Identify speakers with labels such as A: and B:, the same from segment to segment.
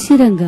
A: ಕೃಷಿ ರಂಗ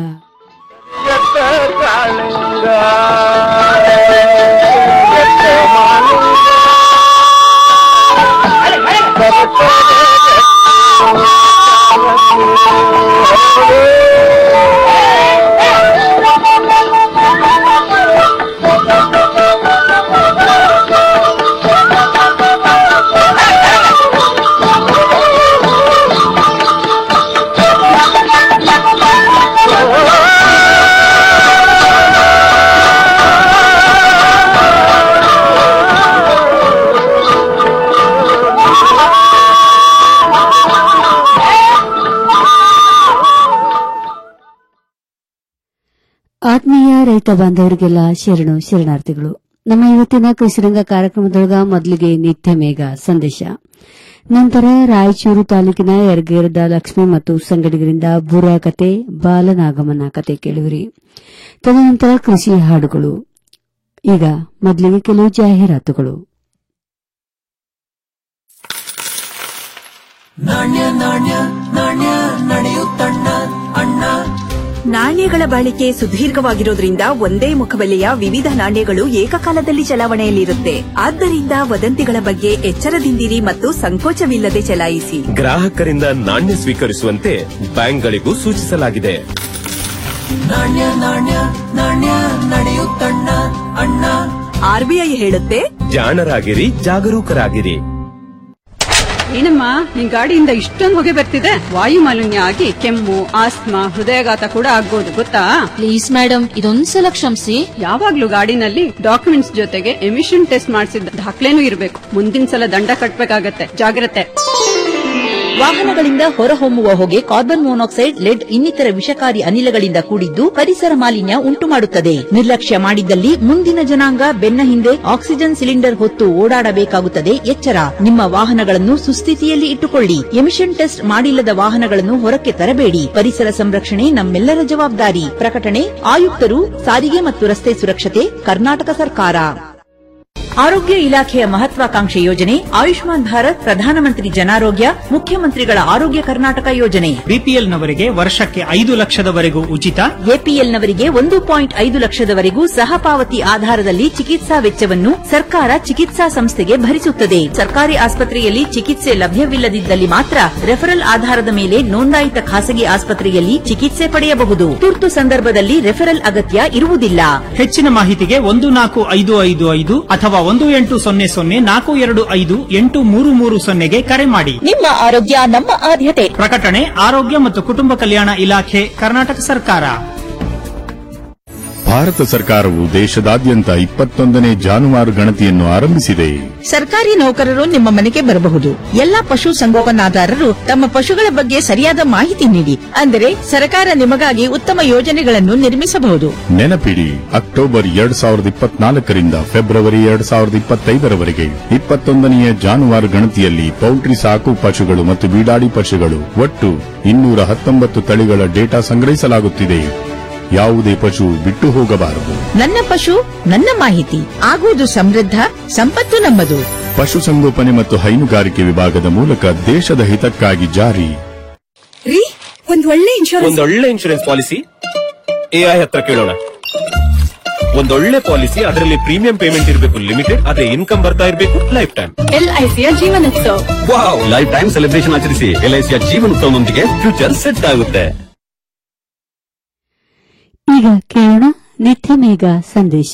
A: ಆತ್ಮೀಯ ರೈತ ಬಾಂಧವರಿಗೆಲ್ಲ ಶರಣು ಶರಣಾರ್ಥಿಗಳು ನಮ್ಮ ಇವತ್ತಿನ ಕೃಷಿರಂಗ ಕಾರ್ಯಕ್ರಮದೊಳಗ ಮೊದಲಿಗೆ ನಿತ್ಯ ಮೇಘ ಸಂದೇಶ ನಂತರ ರಾಯಚೂರು ತಾಲೂಕಿನ ಯರಗೇರದ ಲಕ್ಷ್ಮಿ ಮತ್ತು ಸಂಗಡಿಗರಿಂದ ಬುರ ಕತೆ ಬಾಲನಾಗಮನ ಕತೆ ಕೇಳುವಿರಿ ತದನಂತರ ಕೃಷಿ ಹಾಡುಗಳು ಈಗ ಮೊದಲಿಗೆ ಕೆಲವು ಜಾಹೀರಾತುಗಳು
B: ನಾಣ್ಯ ನಾಣ್ಯ ನಾಣ್ಯ ನಡೆಯುತ್ತಣ್ಣ ಅಣ್ಣ
C: ನಾಣ್ಯಗಳ ಬಾಳಿಕೆ ಸುದೀರ್ಘವಾಗಿರೋದ್ರಿಂದ ಒಂದೇ ಮುಖಬೆಲೆಯ ವಿವಿಧ ನಾಣ್ಯಗಳು ಏಕಕಾಲದಲ್ಲಿ ಚಲಾವಣೆಯಲ್ಲಿರುತ್ತೆ ಆದ್ದರಿಂದ ವದಂತಿಗಳ ಬಗ್ಗೆ ಎಚ್ಚರದಿಂದಿರಿ ಮತ್ತು ಸಂಕೋಚವಿಲ್ಲದೆ ಚಲಾಯಿಸಿ
D: ಗ್ರಾಹಕರಿಂದ ನಾಣ್ಯ ಸ್ವೀಕರಿಸುವಂತೆ ಬ್ಯಾಂಕ್ಗಳಿಗೂ ಸೂಚಿಸಲಾಗಿದೆ
B: ನಾಣ್ಯ ನಾಣ್ಯ ನಾಣ್ಯ ನಡೆಯುತ್ತಣ್ಣ ಅಣ್ಣ
C: ಆರ್ಬಿಐ ಹೇಳುತ್ತೆ
D: ಜಾಣರಾಗಿರಿ ಜಾಗರೂಕರಾಗಿರಿ
E: ಏನಮ್ಮ ನಿನ್ ಗಾಡಿಯಿಂದ ಇಷ್ಟೊಂದು ಹೊಗೆ ಬರ್ತಿದೆ ವಾಯು ಮಾಲಿನ್ಯ ಆಗಿ ಕೆಮ್ಮು ಆಸ್ತಮಾ ಹೃದಯಾಘಾತ ಕೂಡ ಆಗ್ಬೋದು ಗೊತ್ತಾ
F: ಪ್ಲೀಸ್ ಮೇಡಮ್ ಇದೊಂದ್ಸಲ ಕ್ಷಮಿಸಿ
E: ಯಾವಾಗ್ಲೂ ಗಾಡಿನಲ್ಲಿ ಡಾಕ್ಯುಮೆಂಟ್ಸ್ ಜೊತೆಗೆ ಎಮಿಷನ್ ಟೆಸ್ಟ್ ಮಾಡಿಸಿದ ದಾಖಲೆನೂ ಇರಬೇಕು ಮುಂದಿನ ಸಲ ದಂಡ ಕಟ್ಬೇಕಾಗತ್ತೆ ಜಾಗ್ರತೆ
G: ವಾಹನಗಳಿಂದ ಹೊರಹೊಮ್ಮುವ ಹೊಗೆ ಕಾರ್ಬನ್ ಮೊನಾಕ್ಸೈಡ್ ಲೆಡ್ ಇನ್ನಿತರ ವಿಷಕಾರಿ ಅನಿಲಗಳಿಂದ ಕೂಡಿದ್ದು ಪರಿಸರ ಮಾಲಿನ್ಯ ಉಂಟುಮಾಡುತ್ತದೆ ನಿರ್ಲಕ್ಷ್ಯ ಮಾಡಿದ್ದಲ್ಲಿ ಮುಂದಿನ ಜನಾಂಗ ಬೆನ್ನ ಹಿಂದೆ ಆಕ್ಸಿಜನ್ ಸಿಲಿಂಡರ್ ಹೊತ್ತು ಓಡಾಡಬೇಕಾಗುತ್ತದೆ ಎಚ್ಚರ ನಿಮ್ಮ ವಾಹನಗಳನ್ನು ಸುಸ್ಥಿತಿಯಲ್ಲಿ ಇಟ್ಟುಕೊಳ್ಳಿ ಎಮಿಷನ್ ಟೆಸ್ಟ್ ಮಾಡಿಲ್ಲದ ವಾಹನಗಳನ್ನು ಹೊರಕ್ಕೆ ತರಬೇಡಿ ಪರಿಸರ ಸಂರಕ್ಷಣೆ ನಮ್ಮೆಲ್ಲರ ಜವಾಬ್ದಾರಿ ಪ್ರಕಟಣೆ ಆಯುಕ್ತರು ಸಾರಿಗೆ ಮತ್ತು ರಸ್ತೆ ಸುರಕ್ಷತೆ ಕರ್ನಾಟಕ ಸರ್ಕಾರ ಆರೋಗ್ಯ ಇಲಾಖೆಯ ಮಹತ್ವಾಕಾಂಕ್ಷೆ ಯೋಜನೆ ಆಯುಷ್ಮಾನ್ ಭಾರತ್ ಪ್ರಧಾನಮಂತ್ರಿ ಜನಾರೋಗ್ಯ ಮುಖ್ಯಮಂತ್ರಿಗಳ ಆರೋಗ್ಯ ಕರ್ನಾಟಕ ಯೋಜನೆ
H: ಬಿಪಿಎಲ್ನವರಿಗೆ ವರ್ಷಕ್ಕೆ ಐದು ಲಕ್ಷದವರೆಗೂ ಉಚಿತ
G: ಎಪಿಎಲ್ನವರಿಗೆ ಒಂದು ಪಾಯಿಂಟ್ ಐದು ಲಕ್ಷದವರೆಗೂ ಸಹಪಾವತಿ ಆಧಾರದಲ್ಲಿ ಚಿಕಿತ್ಸಾ ವೆಚ್ಚವನ್ನು ಸರ್ಕಾರ ಚಿಕಿತ್ಸಾ ಸಂಸ್ಥೆಗೆ ಭರಿಸುತ್ತದೆ ಸರ್ಕಾರಿ ಆಸ್ಪತ್ರೆಯಲ್ಲಿ ಚಿಕಿತ್ಸೆ ಲಭ್ಯವಿಲ್ಲದಿದ್ದಲ್ಲಿ ಮಾತ್ರ ರೆಫರಲ್ ಆಧಾರದ ಮೇಲೆ ನೋಂದಾಯಿತ ಖಾಸಗಿ ಆಸ್ಪತ್ರೆಯಲ್ಲಿ ಚಿಕಿತ್ಸೆ ಪಡೆಯಬಹುದು ತುರ್ತು ಸಂದರ್ಭದಲ್ಲಿ ರೆಫರಲ್ ಅಗತ್ಯ ಇರುವುದಿಲ್ಲ
H: ಹೆಚ್ಚಿನ ಮಾಹಿತಿಗೆ ಒಂದು ನಾಲ್ಕು ಐದು ಐದು ಐದು ಅಥವಾ ಒಂದು ಎಂಟು ಸೊನ್ನೆ ಸೊನ್ನೆ ನಾಲ್ಕು ಎರಡು ಐದು ಎಂಟು ಮೂರು ಮೂರು ಸೊನ್ನೆಗೆ ಕರೆ ಮಾಡಿ
G: ನಿಮ್ಮ ಆರೋಗ್ಯ ನಮ್ಮ ಆದ್ಯತೆ
H: ಪ್ರಕಟಣೆ ಆರೋಗ್ಯ ಮತ್ತು ಕುಟುಂಬ ಕಲ್ಯಾಣ ಇಲಾಖೆ ಕರ್ನಾಟಕ ಸರ್ಕಾರ
I: ಭಾರತ ಸರ್ಕಾರವು ದೇಶದಾದ್ಯಂತ ಇಪ್ಪತ್ತೊಂದನೇ ಜಾನುವಾರು ಗಣತಿಯನ್ನು ಆರಂಭಿಸಿದೆ
G: ಸರ್ಕಾರಿ ನೌಕರರು ನಿಮ್ಮ ಮನೆಗೆ ಬರಬಹುದು ಎಲ್ಲಾ ಪಶು ಸಂಗೋಪನಾದಾರರು ತಮ್ಮ ಪಶುಗಳ ಬಗ್ಗೆ ಸರಿಯಾದ ಮಾಹಿತಿ ನೀಡಿ ಅಂದರೆ ಸರ್ಕಾರ ನಿಮಗಾಗಿ ಉತ್ತಮ ಯೋಜನೆಗಳನ್ನು ನಿರ್ಮಿಸಬಹುದು
I: ನೆನಪಿಡಿ ಅಕ್ಟೋಬರ್ ಎರಡ್ ಸಾವಿರದ ಇಪ್ಪತ್ನಾಲ್ಕರಿಂದ ಫೆಬ್ರವರಿ ಎರಡ್ ಸಾವಿರದ ಇಪ್ಪತ್ತೈದರವರೆಗೆ ಇಪ್ಪತ್ತೊಂದನೆಯ ಜಾನುವಾರು ಗಣತಿಯಲ್ಲಿ ಪೌಲ್ಟ್ರಿ ಸಾಕು ಪಶುಗಳು ಮತ್ತು ಬೀಡಾಡಿ ಪಶುಗಳು ಒಟ್ಟು ಇನ್ನೂರ ಹತ್ತೊಂಬತ್ತು ತಳಿಗಳ ಡೇಟಾ ಸಂಗ್ರಹಿಸಲಾಗುತ್ತಿದೆ ಯಾವುದೇ ಪಶು ಬಿಟ್ಟು ಹೋಗಬಾರದು
G: ನನ್ನ ಪಶು ನನ್ನ ಮಾಹಿತಿ ಆಗುವುದು ಸಮೃದ್ಧ ಸಂಪತ್ತು ನಮ್ಮದು
I: ಪಶುಸಂಗೋಪನೆ ಮತ್ತು ಹೈನುಗಾರಿಕೆ ವಿಭಾಗದ ಮೂಲಕ ದೇಶದ ಹಿತಕ್ಕಾಗಿ ಜಾರಿ
C: ರೀ ಒಂದ್ ಒಳ್ಳೆ ಇನ್ಶೂರೆನ್ಸ್
D: ಒಂದೊಳ್ಳೆ ಇನ್ಶೂರೆನ್ಸ್ ಪಾಲಿಸಿ ಎಐ ಹತ್ರ ಕೇಳೋಣ ಒಂದೊಳ್ಳೆ ಪಾಲಿಸಿ ಅದರಲ್ಲಿ ಪ್ರೀಮಿಯಂ ಪೇಮೆಂಟ್ ಇರಬೇಕು ಲಿಮಿಟೆಡ್ ಅದೇ ಇನ್ಕಮ್ ಬರ್ತಾ ಇರಬೇಕು ಲೈಫ್ ಟೈಮ್
E: ಎಲ್ಐಸಿಯ ಜೀವನೋತ್ಸವ
D: ವಾವ್ ಲೈಫ್ ಟೈಮ್ ಸೆಲೆಬ್ರೇಷನ್ ಆಚರಿಸಿ ಎಲ್ಐಸಿಯ ಜೀವನೋತ್ಸವದೊಂದಿಗೆ ಫ್ಯೂಚರ್ ಸೆಟ್ ಆಗುತ್ತೆ
A: ಈಗ ಕೇಳೋಣ ನಿತ್ಯ ಮೇಘ ಸಂದೇಶ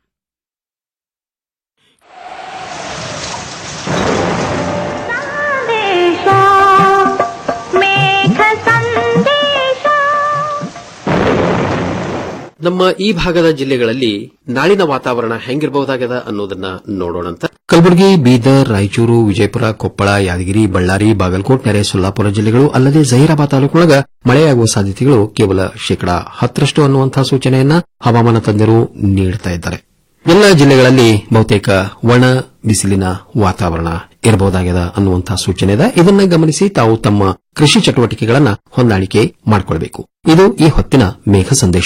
J: ನಮ್ಮ ಈ ಭಾಗದ ಜಿಲ್ಲೆಗಳಲ್ಲಿ ನಾಳಿನ ವಾತಾವರಣ ಹೆಂಗಿರಬಹುದಾಗದ ಅನ್ನೋದನ್ನ ನೋಡೋಣಂತ ಕಲಬುರಗಿ ಬೀದರ್ ರಾಯಚೂರು ವಿಜಯಪುರ ಕೊಪ್ಪಳ ಯಾದಗಿರಿ ಬಳ್ಳಾರಿ ಬಾಗಲಕೋಟ್ ನೆರೆ ಸೊಲ್ಲಾಪುರ ಜಿಲ್ಲೆಗಳು ಅಲ್ಲದೆ ಜಹೀರಾಬಾದ್ ತಾಲೂಕೊಳಗ ಮಳೆಯಾಗುವ ಸಾಧ್ಯತೆಗಳು ಕೇವಲ ಶೇಕಡಾ ಹತ್ತರಷ್ಟು ಅನ್ನುವಂತಹ ಸೂಚನೆಯನ್ನ ಹವಾಮಾನ ತಜ್ಞರು ನೀಡುತ್ತಾ ಇದ್ದಾರೆ ಎಲ್ಲ ಜಿಲ್ಲೆಗಳಲ್ಲಿ ಬಹುತೇಕ ಒಣ ಬಿಸಿಲಿನ ವಾತಾವರಣ ಇರಬಹುದಾಗಿದೆ ಅನ್ನುವಂತಹ ಸೂಚನೆ ಇದೆ ಇದನ್ನ ಗಮನಿಸಿ ತಾವು ತಮ್ಮ ಕೃಷಿ ಚಟುವಟಿಕೆಗಳನ್ನ ಹೊಂದಾಣಿಕೆ ಮಾಡಿಕೊಳ್ಳಬೇಕು ಇದು ಈ ಹೊತ್ತಿನ ಮೇಘ ಸಂದೇಶ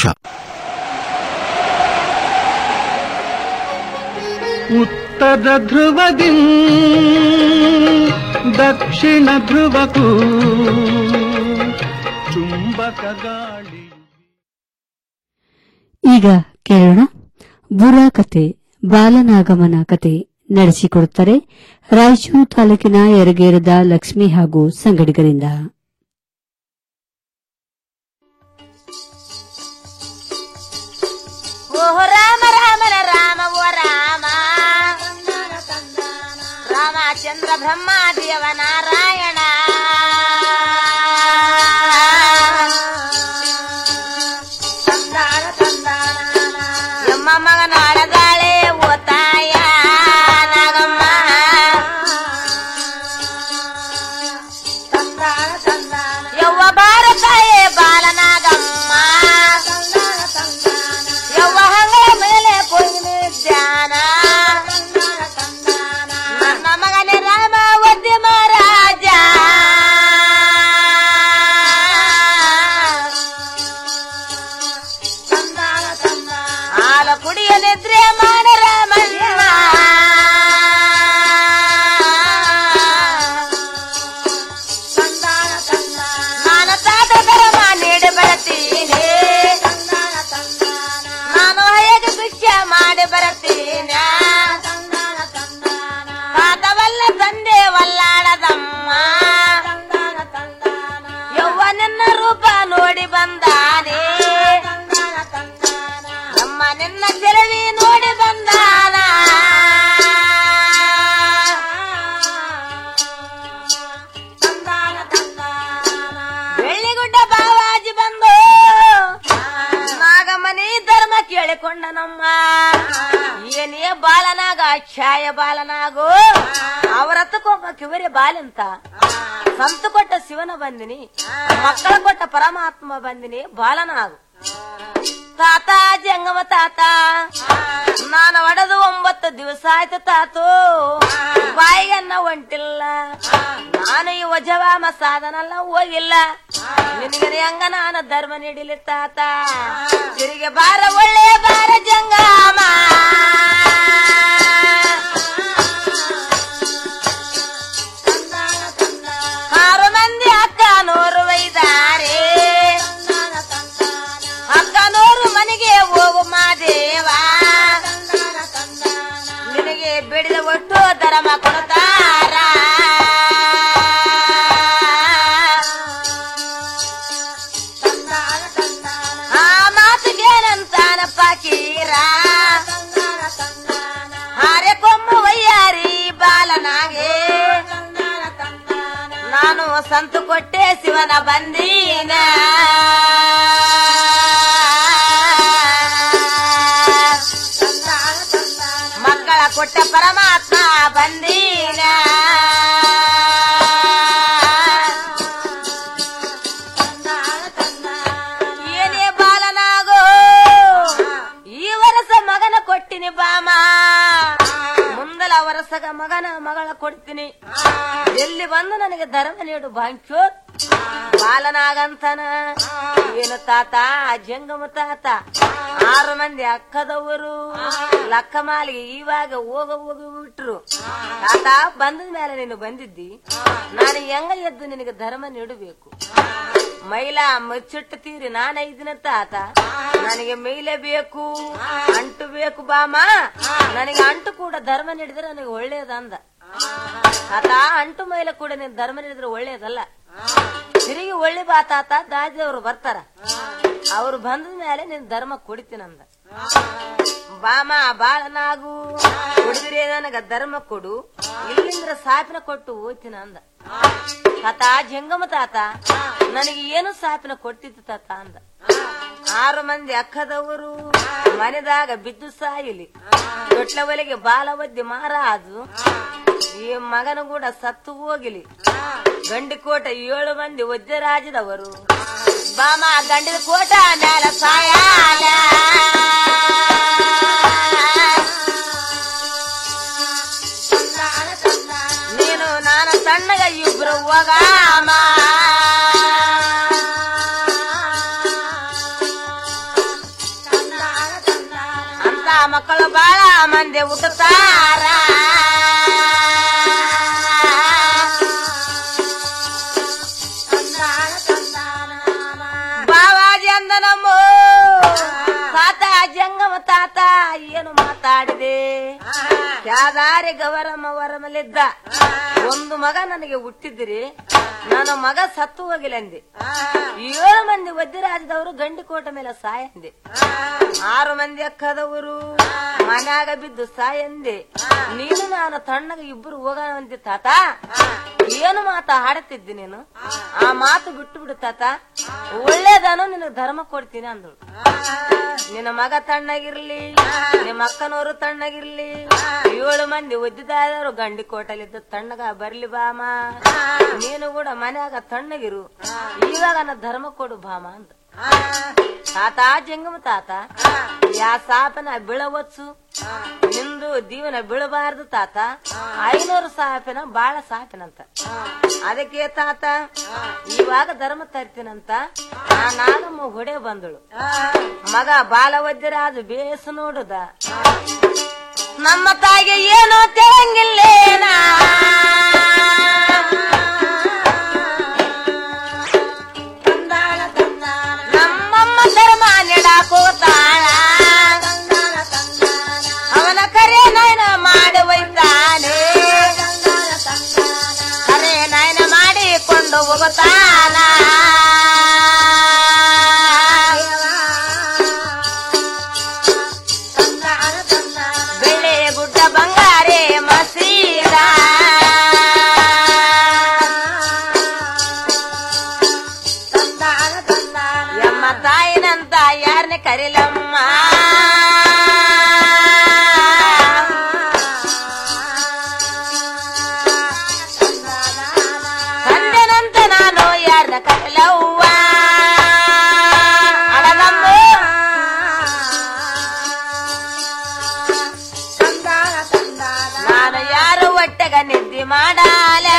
H: ಉತ್ತರ ಧ್ರುವದಿ ದಕ್ಷಿಣ ಧ್ರುವಕ್ಕೂ ಚುಂಬಕ ಗಾಳಿ
A: ಈಗ ಕೇಳೋಣ ಬುರ ಕತೆ ಬಾಲನಾಗಮನ ಕತೆ ನಡೆಸಿಕೊಡುತ್ತಾರೆ ರಾಯಚೂರು ತಾಲೂಕಿನ ಯರಗೇರದ ಲಕ್ಷ್ಮಿ ಹಾಗೂ ಸಂಗಡಿಗರಿಂದ
K: ಓಹೋ ರಾಮ ರಾಮನ ರಾಮ ಓ ರಾಮ ರಾಮಚಂದ್ರ ಬ್ರಹ್ಮಾದೇವ ನಾರಾಯಣ ಎಮ್ಮ ಮಗನ ಅಳಗಾಳೆ ಓ ತಾಯ ನಾಗಮ್ಮ ಯವ್ವ ಭಾರತಾಯೇ ಬಾಲನಾಗಮ್ಮ ಯವ್ವ ಹಂಗಳ ಮೇಲೆ ಕೊಯ್ಲಿ ಧ್ಯಾನ ನನ್ನ ಮಗನೇ ರಾಮ ಒದ್ದೆ ಮಹಾರಾಜ ಹಾಲ ಕುಡಿಯಲಿದ್ರೆ ಮಾನ ರಾಮಣ್ಣ ನಾನು ತಾತ ಧರ್ಮ ನೀಡಿ ಬರತೀನಿ ನಾನು ಹೇಗೆ ಭಿಕ್ಷೆ ಮಾಡಿ ಬರತೀನಿ ಪಾದವಲ್ಲ ತಂದೆ ವಲ್ಲಾಡದಮ್ಮ ಯವ್ವ ನಿನ್ನ ರೂಪ ನೋಡಿ ಬಂದಾನೆ ನಮ್ಮ ನಿನ್ನ ಚೆಲವಿ ನೋಡಿ ಬಂದಾನ ಬೆಳ್ಳಿಗುಡ್ಡ ಬಾವಾಜಿ ಬಂದು ನಾಗಮನಿ ಧರ್ಮ ಕೇಳಿಕೊಂಡ ನಮ್ಮ ಏನೇ ಬಾಲನಾಗ ಛಾಯ ಬಾಲನಾಗು ಅವರತ್ತಕ್ಕೊಬ್ಬ ಕಿವರಿ ಬಾಲಿಂತ ಸಂತ ಕೊಟ್ಟ ಶಿವನ ಬಂದಿನಿ ಮಕ್ಕಳ ಕೊಟ್ಟ ಪರಮಾತ್ಮ ಬಂದಿನಿ ಬಾಲನಾಗು ತಾತ ಜಂಗಮ ತಾತ ನಾನು ಒಡೆದು ಒಂಬತ್ತು ದಿವಸ ಆಯ್ತು ತಾತು ಬಾಯಿಗನ್ನ ಹೊಂಟಿಲ್ಲ ನಾನು ಈ ವಜವಾಮ ಸಾಧನಲ್ಲ ಹೋಗಿಲ್ಲ ನಿನಗೆ ಹೆಂಗ ನಾನು ಧರ್ಮ ನೀಡಿಲಿ ತಾತ ತಿರುಗಿ ಬಾರ ಒಳ್ಳೆಯ ಬಾರ ಜಂಗಮ ಆರು ಮಂದಿ ಅಕ್ಕ ನೂರು ಒಯ್ದಾರೆ ಅಕ್ಕ ನೂರು ಮನೆಗೆ ಹೋಗು ಮಾದೇವ ನಿನಗೆ ಬಿಡಿದ ಒಟ್ಟು ಧರ್ಮ ಕೊಡ್ತಾರ ಆ ಮಾತಿಗೇನಂತಾನ ಪಾಕೀರ ಹಾರೆ ಕೊಮ್ಮು ವಯ್ಯಾರಿ ಬಾಲನಾಗೆ ನಾನು ಸಂತು ಕೊಟ್ಟೆ ಶಿವನ ಬಂದೀನ ಮಕ್ಕಳ ಕೊಟ್ಟ ಪರಮಾತ್ಮ ಬಂದೀನ ಏನೇ ಬಾಲನಾಗೋ ಈ ವರಸ ಮಗನ ಕೊಟ್ಟಿನಿ ಬಾಮ ಮುಂದಲ ವರಸಗ ಮಗನ ಮಗಳ ಕೊಡ್ತೀನಿ ಎಲ್ಲಿ ಬಂದು ನನಗೆ ಧರ್ಮ ನೀಡು ಬಾಂಚೋ ಬಾಲನಾಗಂತನ ಏನು ತಾತ ಜಂಗಮ ತಾತ ಆರು ಮಂದಿ ಅಕ್ಕದವರು ಲಕ್ಕ ಮಾಲಿಗೆ ಇವಾಗ ಹೋಗ ಹೋಗಿ ಬಿಟ್ರು ತಾತ ಬಂದ ಮೇಲೆ ನೀನು ಬಂದಿದ್ದಿ ನಾನು ಹೆಂಗ ಎದ್ದು ನಿನಗೆ ಧರ್ಮ ನೀಡಬೇಕು ಮೈಲ ಮುಚ್ಚಿಟ್ಟು ತೀರಿ ನಾನು ಐದಿನ ತಾತ ನನಗೆ ಮೈಲೆ ಬೇಕು ಅಂಟು ಬೇಕು ಬಾಮ ನನಗೆ ಅಂಟು ಕೂಡ ಧರ್ಮ ನೀಡಿದ್ರೆ ನನಗೆ ಒಳ್ಳೇದಂದ ತಾತ ಅಂಟು ಮೈಲ ಕೂಡ ನೀನು ಧರ್ಮ ನೀಡಿದ್ರೆ ಒಳ್ಳೇದಲ್ಲ ತಿರುಗಿ ಒಳ್ಳೆ ಬಾ ತಾತ ದಾಜಿಯವರು ಬರ್ತಾರ ಅವ್ರು ಬಂದ ಮೇಲೆ ನೀನ್ ಧರ್ಮ ಕೊಡಿತೀನಂದ ಬಾಮ ಬಾಳನಾಗು ಕುಡಿದ್ರೆ ನನಗ ಧರ್ಮ ಕೊಡು ಇಲ್ಲಿಂದ್ರ ಸಾಪಿನ ಕೊಟ್ಟು ಹೋಗ್ತೀನ ಅಂದ ತಾತ ಜಂಗಮ ತಾತ ನನಗೆ ಏನು ಸಾಪಿನ ಕೊಟ್ಟಿತ್ತು ತಾತ ಅಂದ ಆರು ಮಂದಿ ಅಕ್ಕದವರು ಮನೆದಾಗ ಬಿದ್ದು ಸಾಯಿಲಿ ದೊಡ್ಡ ಒಲೆಗೆ ಬಾಲ ಒದ್ದಿ ಮಾರಾಜು ಈ ಮಗನ ಕೂಡ ಸತ್ತು ಹೋಗಿಲಿ ಗಂಡಿಕೋಟ ಏಳು ಮಂದಿ ವಜ್ರರಾಜದವರು ಬಾಮ ಗಂಡಿದ ಕೋಟ ಮ್ಯಾಲ ಸಾಯಾಲ ನೀನು ನಾನು ಸಣ್ಣಗ ಇಬ್ರು ಹೋಗಾಮ ಅಂತ ಮಕ್ಕಳು ಬಾಳ ಮಂದಿ ಹುಟ್ಟುತ್ತಾರ ಬಾವಾಜಿ ಅಂದ ನಮ್ಮ ತಾತ ಏನು ಮಾತಾಡಿದೆ ಯಾದಾರಿ ಗವರಮ್ಮ ವರಮಲಿದ್ದ ಒಂದು ಮಗ ನನಗೆ ಹುಟ್ಟಿದ್ರಿ ನನ್ನ ಮಗ ಸತ್ತು ಹೋಗಿಲ್ಲಂದೆ ಏಳು ಮಂದಿ ವಜ್ರರಾಜದವರು ಗಂಡಿಕೋಟ ಮೇಲೆ ಸಾಯಂದೆ ಆರು ಮಂದಿ ಅಕ್ಕದವರು ಮನ್ಯಾಗ ಬಿದ್ದು ಸಾಯಂದೆ ನೀನು ನಾನು ತಣ್ಣಗ ಇಬ್ಬರು ಹೋಗೋಣಂತೆ ತಾತ ಏನು ಮಾತ ಹಾಡುತ್ತಿದ್ದಿ ನೀನು ಆ ಮಾತು ಬಿಟ್ಟು ಬಿಡು ತಾತ ಒಳ್ಳೇದಾನು ನಿನಗೆ ಧರ್ಮ ಕೊಡ್ತೀನಿ ಅಂದಳು ನಿನ್ನ ಮಗ ತಣ್ಣಗಿರ್ಲಿ ನಿಮ್ಮ ಅಕ್ಕನವರು ತಣ್ಣಗಿರ್ಲಿ ಏಳು ಮಂದಿ ಒದ್ದಿದಾದವರು ಗಂಡಿ ಕೋಟಲಿದ್ದ ತಣ್ಣಗ ಬರ್ಲಿ ಬಾಮ ನೀನು ಕೂಡ ಮನ್ಯಾಗ ತಣ್ಣಗಿರು ಇವಾಗ ನನ್ನ ಧರ್ಮ ಕೊಡು ಬಾಮ ಅಂತ ತಾತ ಜಂಗಮ ತಾತ ಯಾ ಸಾಪನ ಬೀಳవచ్చు ನಿಂದು ದೀವನ ಬೀಳಬಾರದು ತಾತ ಐನೂರು ಸಾಪಿನ ಬಾಳ ಸಾಪಿನಂತ ಅದಕ್ಕೆ ತಾತ ಇವಾಗ ಧರ್ಮ ತರ್ತೀನಂತ ಆ ನಾಗಮ್ಮ ಹೊಡೆ ಬಂದಳು ಮಗ ಬಾಲ ಒದ್ದಿರಾಜು ಬೇಸು ನೋಡುದ ನಮ್ಮ ತಾಯಿಗೆ ಏನೋ ತೆಳಂಗಿಲ್ಲೇನಾ ನಮ್ಮಮ್ಮ ಧರ್ಮ ನೆಡಾಕೋತಾಳ ಅವನ ಕರೆ ನಯನ ಮಾಡಿ ಒಯ್ತಾನೆ ಕರೆ ನಯನ ಮಾಡಿಕೊಂಡು ಹೋಗುತ್ತಾನ ಬೆಳೆ ಗುಡ್ಡ ಬಂಗಾರೆ ಮಸೀದ ಎಮ್ಮ ತಾಯಿನಂತ ಯಾರನ್ನ ಕರಿಲಮ್ಮ ತಂದೆನಂತ ನಾನು ಯಾರನ್ನ ಕರಿಲವ್ವ ಅಳದಮ್ಮ ನಾನು ಯಾರು ಒಟ್ಟಗ ನಿದ್ದೆ ಮಾಡಾಲ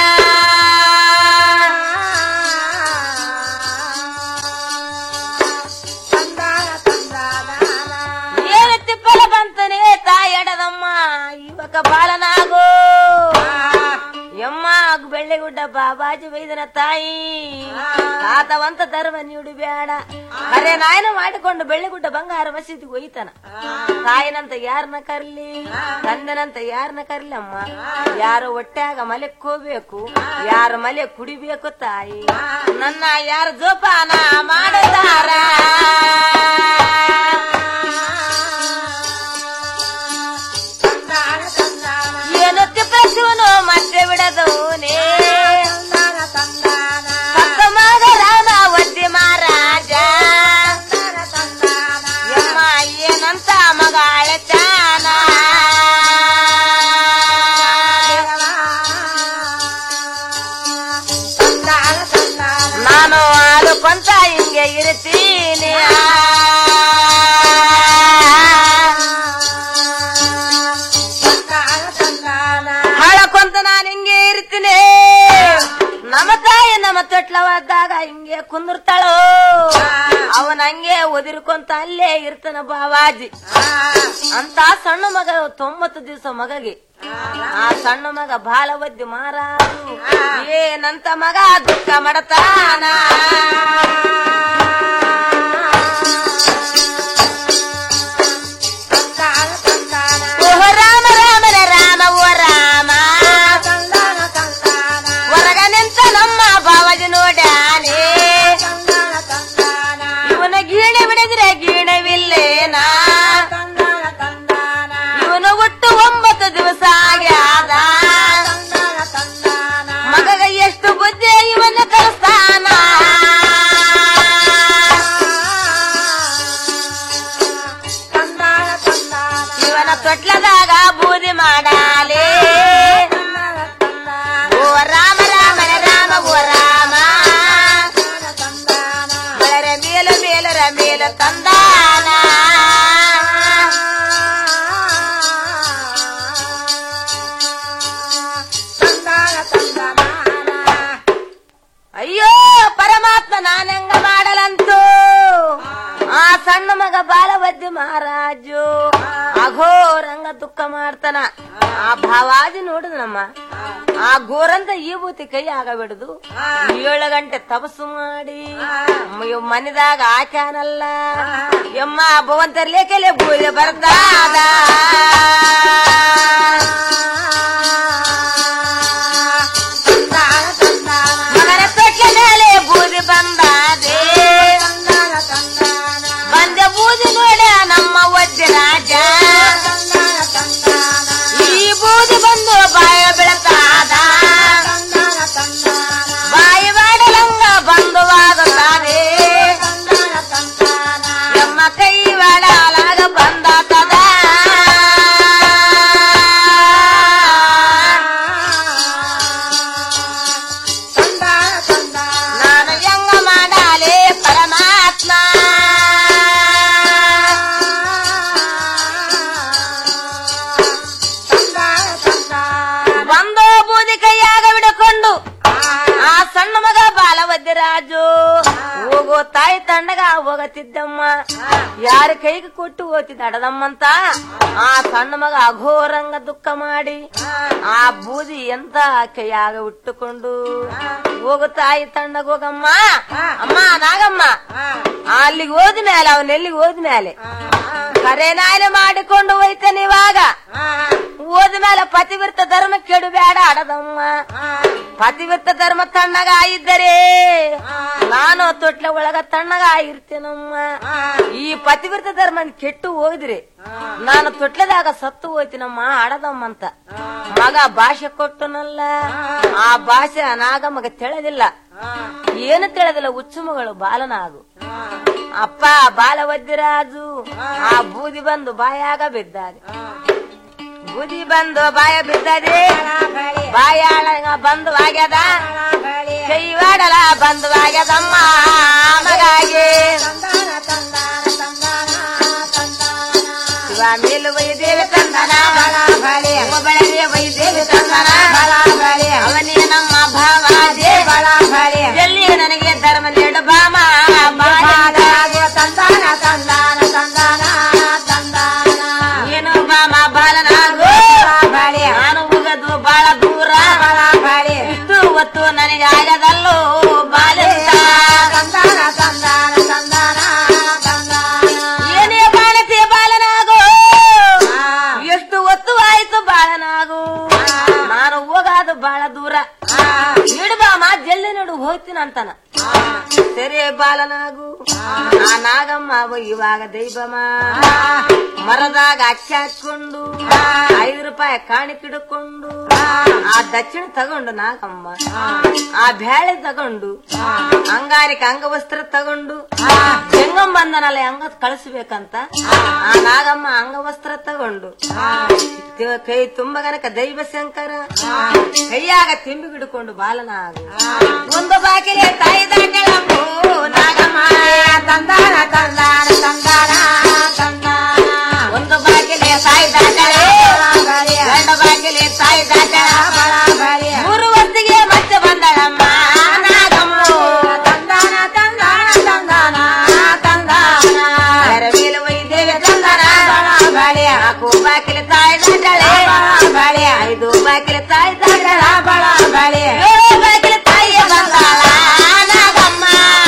K: ಏನು ತಿಪ್ಪಲ ಬಂತನೇ ತಾಯಡದಮ್ಮ ಇವಾಗ ಬಾಲನಾಗೋ ಯಮ್ಮ ಬೆಳ್ಳಿಗುಡ್ಡ ಬಾಬಾಜಿ ವೈದನ ತಾಯಿ ತಾತವಂತ ಧರ್ಮ ನೀಡು ಬೇಡ ಅರೆ ನಾಯನ ಮಾಡಿಕೊಂಡು ಬೆಳ್ಳಿಗುಡ್ಡ ಬಂಗಾರ ಮಸೀದಿಗೆ ಒಯ್ತಾನ ತಾಯಿನಂತ ಯಾರನ್ನ ಕರ್ಲಿ ತಂದೆನಂತ ಯಾರನ್ನ ಕರ್ಲಿ ಅಮ್ಮ ಯಾರು ಹೊಟ್ಟ್ಯಾಗ ಮಲೆ ಹೋಗ್ಬೇಕು ಯಾರ ಮಲೆ ಕುಡಿಬೇಕು ತಾಯಿ ನನ್ನ ಯಾರ ಜೋಪಾನ ಮಾಡುತ್ತಾರ ಏನು ತಿಪ್ಪಸಿವನು ಮತ್ತೆ ಬಿಡದವನೇ ಸತ್ತ ಮಗ ರಾಮ ಒದ್ದಿ ಮಹಾರಾಜ ಯಮ್ಮ ಏನಂತ ಮಗ ಅಳತಾನ ನಾನು ಆಡುಕೊಂತ ಹಿಂಗೆ ಇರ್ತೀನಿ ಹಾಳಕೊಂತ ನಾನು ಹಿಂಗೆ ಇರ್ತೀನಿ ನಮ್ಮ ತಾಯಿ ನಮ್ಮ ತೊಟ್ಲವಾದಾಗ ಹಿಂಗೆ ಕುಂದಿರ್ತಾಳೋ ಅವನ ಹಂಗೆ ಒದಿರ್ಕೊಂತ ಅಲ್ಲೇ ಇರ್ತಾನ ಬಾವಾಜಿ ಅಂತ ಸಣ್ಣ ಮಗ ತೊಂಬತ್ತು ದಿವಸ ಮಗಗೆ ಆ ಸಣ್ಣ ಮಗ ಬಾಲ ಒದ್ದಿ ಮಾರಾಜು ಏನಂತ ಮಗ ದುಃಖ ಮಾಡತಾನ ಓ ರಾಮ ರಾಮನ ರಾಮ ಓ ರಾಮ ಹೊರಗ ನಿಂತ ನಮ್ಮ ಬಾವಾಜಿ ನೋಡ್ಯಾನೆ ಇವನ ಗೀಣೆ ಬಿಡಿದ್ರೆ ಗೀಣವಿಲ್ಲೇನಾ ಇವನು ಹುಟ್ಟು ಒಂಬತ್ತು ದಿವಸ ಆಗ್ಯಾದ ಮಗಗ ಎಷ್ಟು ಬುದ್ಧಿ ಇವನು ಕಲಿಸ್ತಾನ ಇವನ ತೊಟ್ಲದಾಗ ಬೂದಿ ಮಾಡಾಲೆ ಓ ರಾಮ ರಾಮನ ರಾಮ ಓ ರಾಮ ಬಲರ ಮೇಲು ಮೇಲರ ಮೇಲು ತಂದಾನ ಅಯ್ಯೋ ಪರಮಾತ್ಮ ನಾನೆಂಗ ಮಾಡಲಂತೂ ಆ ಸಣ್ಣ ಮಗ ಬಾಲವದ್ಯ ಮಹಾರಾಜು ಅಘೋರಂಗ ದುಃಖ ಮಾಡ್ತಾನ ಆ ಭಾವಾಜಿ ನೋಡಿದ್ನಮ್ಮ ಆ ಗೋರಂತ ಈ ಬೂತಿ ಕೈ ಆಗಬಿಡುದು ಏಳು ಗಂಟೆ ತಪಸ್ಸು ಮಾಡಿ ಮ- ಮನೆದಾಗ ಹಾಕ್ಯಾನಲ್ಲ ಎಮ್ಮ ಭವಂತರ್ಲೇಕೆಲೆ ಬೂದಿ ಬರ್ದಾದ ಮಗನ ತೊಟ್ಲ ಮೇಲೆ ಬೂದಿ ಬಂದಾದೆ ಬಂದೆ ಬೂದಿ ನೋಡ ನಮ್ಮ ಒದ್ದೆ ರಾಜ ಈ ಬೂದಿ ಬಂದು ಬಾಯ ಬೆಳತಾದ ಬಾಯಿ ಮಾಡಲಂಗ ಬಂಧುವಾಗುತ್ತಾನೆ ನಮ್ಮ ಕೈ ಮಾಡಲಾಗ ಬಂದಾತದ ನಾನು ಹೆಂಗ ಮಾಡಾಲೆ ಪರಮಾತ್ಮ ಬಂದು ಬೂದಿ ಕೈಯಾಗ ಬಿಡಕೊಂಡು ಆ ಸಣ್ಣ ಮಗ ಬಾಲವದ್ಯರಾಜು ಹೋಗೋ ತಾಯಿ ತಂಡಗ ಹೋಗತಿದ್ದಮ್ಮ ಯಾರ ಕೈಗೆ ಕೊಟ್ಟು ಹೋಗ್ತಿದ್ದ ಅಡದಮ್ಮಂತ ಆ ಸಣ್ಣ ಮಗ ಅಘೋರಂಗ ದುಃಖ ಮಾಡಿ ಆ ಬೂದಿ ಎಂತ ಕೈಯಾಗ ಉಟ್ಟುಕೊಂಡು ಹೋಗು ತಾಯಿ ತಂಡಗ ಹೋಗಮ್ಮ ಅಮ್ಮ ನಾಗಮ್ಮ ಅಲ್ಲಿಗೆ ಹೋದ ಮೇಲೆ ಅವನ ಎಲ್ಲಿಗೆ ಹೋದ ಮೇಲೆ ಕರೆನಾಲೆ ಮಾಡಿಕೊಂಡು ಹೋಯ್ತಾನೆ ಇವಾಗ ಹೋದ ಮೇಲೆ ಪತಿವ್ರತ ಧರ್ಮ ಕೆಡುಬೇಡ ಅಡದಮ್ಮ ಪತಿವ್ರತ ಧರ್ಮ ತಣ್ಣಗ ಇದ್ದರೆ ನಾನು ತೊಟ್ಲ ಒಳಗ ತಣ್ಣಗ ಇರ್ತೇನಮ್ಮ ಈ ಪತಿವ್ರತ ಧರ್ಮ ಕೆಟ್ಟು ಹೋಗಿದ್ರಿ ನಾನು ತೊಟ್ಲದಾಗ ಸತ್ತು ಹೋಯ್ತೀನಮ್ಮ ಆಡದಮ್ಮ ಅಂತ ಮಗ ಭಾಷೆ ಕೊಟ್ಟನಲ್ಲ ಆ ಭಾಷೆ ನಾಗಮ್ಮಗ ತಿಳಿದಿಲ್ಲ ಏನು ತಿಳಿದಿಲ್ಲ ಹುಚ್ಚು ಮಗಳು ಬಾಲನಾಗು ಅಪ್ಪ ಬಾಲವದ್ಯರಾಜು ಆ ಬೂದಿ ಬಂದು ಬಾಯಾಗ ಬಿದ್ದಾದೆ ಬೂದಿ ಬಂದು ಬಾಯ ಬಿದ್ದದೆ ಬಾಯಾಳ ಬಂದು ಆಗ್ಯದ ಕೈ ಮಾಡಲ ಬಂದು ಆಗ್ಯದಮ್ಮ ಮಗಾಗಿ ಶಿವ ಮೇಲು ವೈದೇವಿ ತಂದನ ಶಿವ ಬೆಳಗ್ಗೆ ವೈದೇವಿ ತಂದನ ಅವನೇ ನಮ್ಮ ಭಾವ ಎಲ್ಲಿ ನನಗೆ ಧರ್ಮ ನೀಡು ಭಾಮ ತಂದಾನ ತಂದಾನ ತಂದಾನ ತಂದಾನ ಏನು ಭಾಮ ಬಾಲನಾಗು ನಾನು ಹೋಗದು ಬಾಳ ದೂರ ಇಷ್ಟು ಹೊತ್ತು ನನಗೆ ಆಗದಲ್ಲೋ ಬಾಲಿಂದ ತಂದಾನ ತಂದಾನ ತಂದಾನ ಏನೇ ಬಾಳತಿ ಬಾಲನಾಗು ಎಷ್ಟು ಹೊತ್ತು ಆಯ್ತು ಬಾಳನಾಗು ನಾನು ಹೋಗಾದು ಬಾಳ ದೂರ ಇಡ್ಬಾಮ ಜಲ್ದಿ ನೋಡು ಹೋಗ್ತೀನಿ ಅಂತಾನ ಸರಿ ಬಾಲನಾಗು ಆ ನಾಗಮ್ಮ ಅವ ಇವಾಗ ದೈವಮ ಮರದಾಗ ಅಕ್ಕಿ ಹಾಕೊಂಡು ಐದು ರೂಪಾಯಿ ಕಾಣಿಕಿಡ್ಕೊಂಡು ಆ ದಕ್ಷಿಣ ತಗೊಂಡು ನಾಗಮ್ಮ ಆ ಬ್ಯಾಳೆ ತಗೊಂಡು ಅಂಗಾರಿಕ ಅಂಗವಸ್ತ್ರ ತಗೊಂಡು ಹೆಂಗಮ್ಮ ಬಂದನಲ್ಲ ಹೆಂಗ ಕಳಿಸ್ಬೇಕಂತ ಆ ನಾಗಮ್ಮ ಅಂಗವಸ್ತ್ರ ತಗೊಂಡು ತಿ- ಕೈ ತುಂಬ ಗನಕ ದೈವ ಶಂಕರ ಕೈಯಾಗ ತಿಂಬಿ ಹಿಡ್ಕೊಂಡು ಬಾಲನಾಗ ಒಂದು ಬಾಗಿಲೆ ತಾಯಿ ದಾಟಳಂಬು ನಾಗಮ್ಮ ತಂದಾನ ತಂದಾನ ತಂದಾನ ತಂದಾನ ಒಂದು ಬಾಗಿಲೆ ತಾಯಿ ದಾಟಳೆ ಎರಡು ಬಾಗಿಲೆ ತಾಯಿ ದಾಟಳ ಮೂರು ವರ್ಷಿಗೆ ಮತ್ತೆ ಬಂದಳಮ್ಮ ನಾಗಮ್ಮ ತಂದಾನ ತಂದಾನ ತಂದಾನ ತಂದಾನ ಅರವೇಲು ವೈದೇವಿ ತಂದಾನ ನಾಲ್ಕು ಬಾಗಿಲೆ ತಾಯಿ ದಾಟಳೆ ಐದು ಬಾಗಿಲೆ ತಾಯಿ ದಾಟಳ ಏಳು ಬಾಗಿಲೆ ತಾಯಿಯ ಬಂದಾಳ ನಾಗಮ್ಮ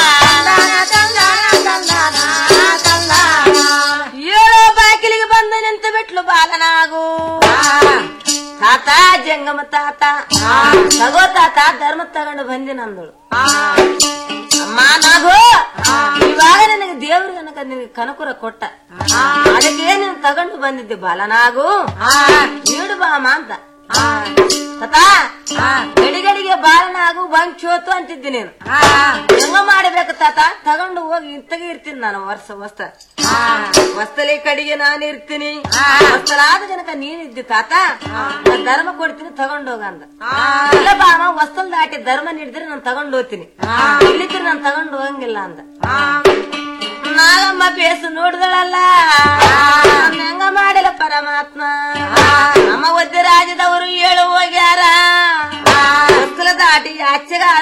K: ಏಳು ಬಾಗಿಲಿಗೆ ಬಂದ ನಿಂತು ಬಿಟ್ಲು ಬಾಲನಾಗು ತಾತ ಜಂಗಮ ತಾತ ತಗೋ ತಾತ ಧರ್ಮ ತಗೊಂಡು ಬಂದಿ ನಂದಳು ಅಮ್ಮ ನಾಗು ಇವಾಗ ನನಗೆ ದೇವ್ರು ನನಗ ನಿನಗೆ ಕನಕುರ ಕೊಟ್ಟ ಅದಕ್ಕೆ ನೀನು ತಗೊಂಡು ಬಂದಿದ್ದೆ ಬಾಲನಾಗು ನೀಡು ಬಾಮ ಅಂತ ತಾತ ಗಡಿಗಡಿಗೆ ಬಾಲನಾಗು ಬಂಗ್ ಚೋತು ಅಂತಿದ್ದೆ ನೀನು ಹೆಂಗ ಮಾಡಬೇಕು ತಾತ ತಗೊಂಡು ಹೋಗಿ ಇತ್ತಗೆ ಇರ್ತೀನಿ ನಾನು ವರ್ಷ ವಸ್ತ ವಸ್ತಲಿ ಕಡೆಗೆ ನಾನು ಇರ್ತೀನಿ ವಸ್ತಲಾದ ಜನಕ ನೀನಿದ್ದಿ ತಾತ ನಾನ್ ಧರ್ಮ ಕೊಡ್ತೀನಿ ತಗೊಂಡು ಹೋಗ ಅಂದ ಇಲ್ಲ ಬಾಮ ವಸ್ತಲ್ ದಾಟಿ ಧರ್ಮ ನೀಡಿದ್ರೆ ನಾನು ತಗೊಂಡು ಹೋಗ್ತೀನಿ ಇಲ್ಲಿದ್ರೆ ನಾನು ತಗೊಂಡು ಹೋಗಂಗಿಲ್ಲ ಅಂದ ನಾಗಮ್ಮ ಬೇಸು ನೋಡಿದಳಲ್ಲ ನಾನ್ ಹೆಂಗ ಮಾಡಿಲ್ಲ ಪರಮಾತ್ಮ ನಮ್ಮ ಒದ್ದೆ ರಾಜ್ಯದವರು ಹೇಳು ಹೋಗ್ಯಾರ ವಸ್ತುಲ ದಾಟಿ ಆಚೆಗಾರ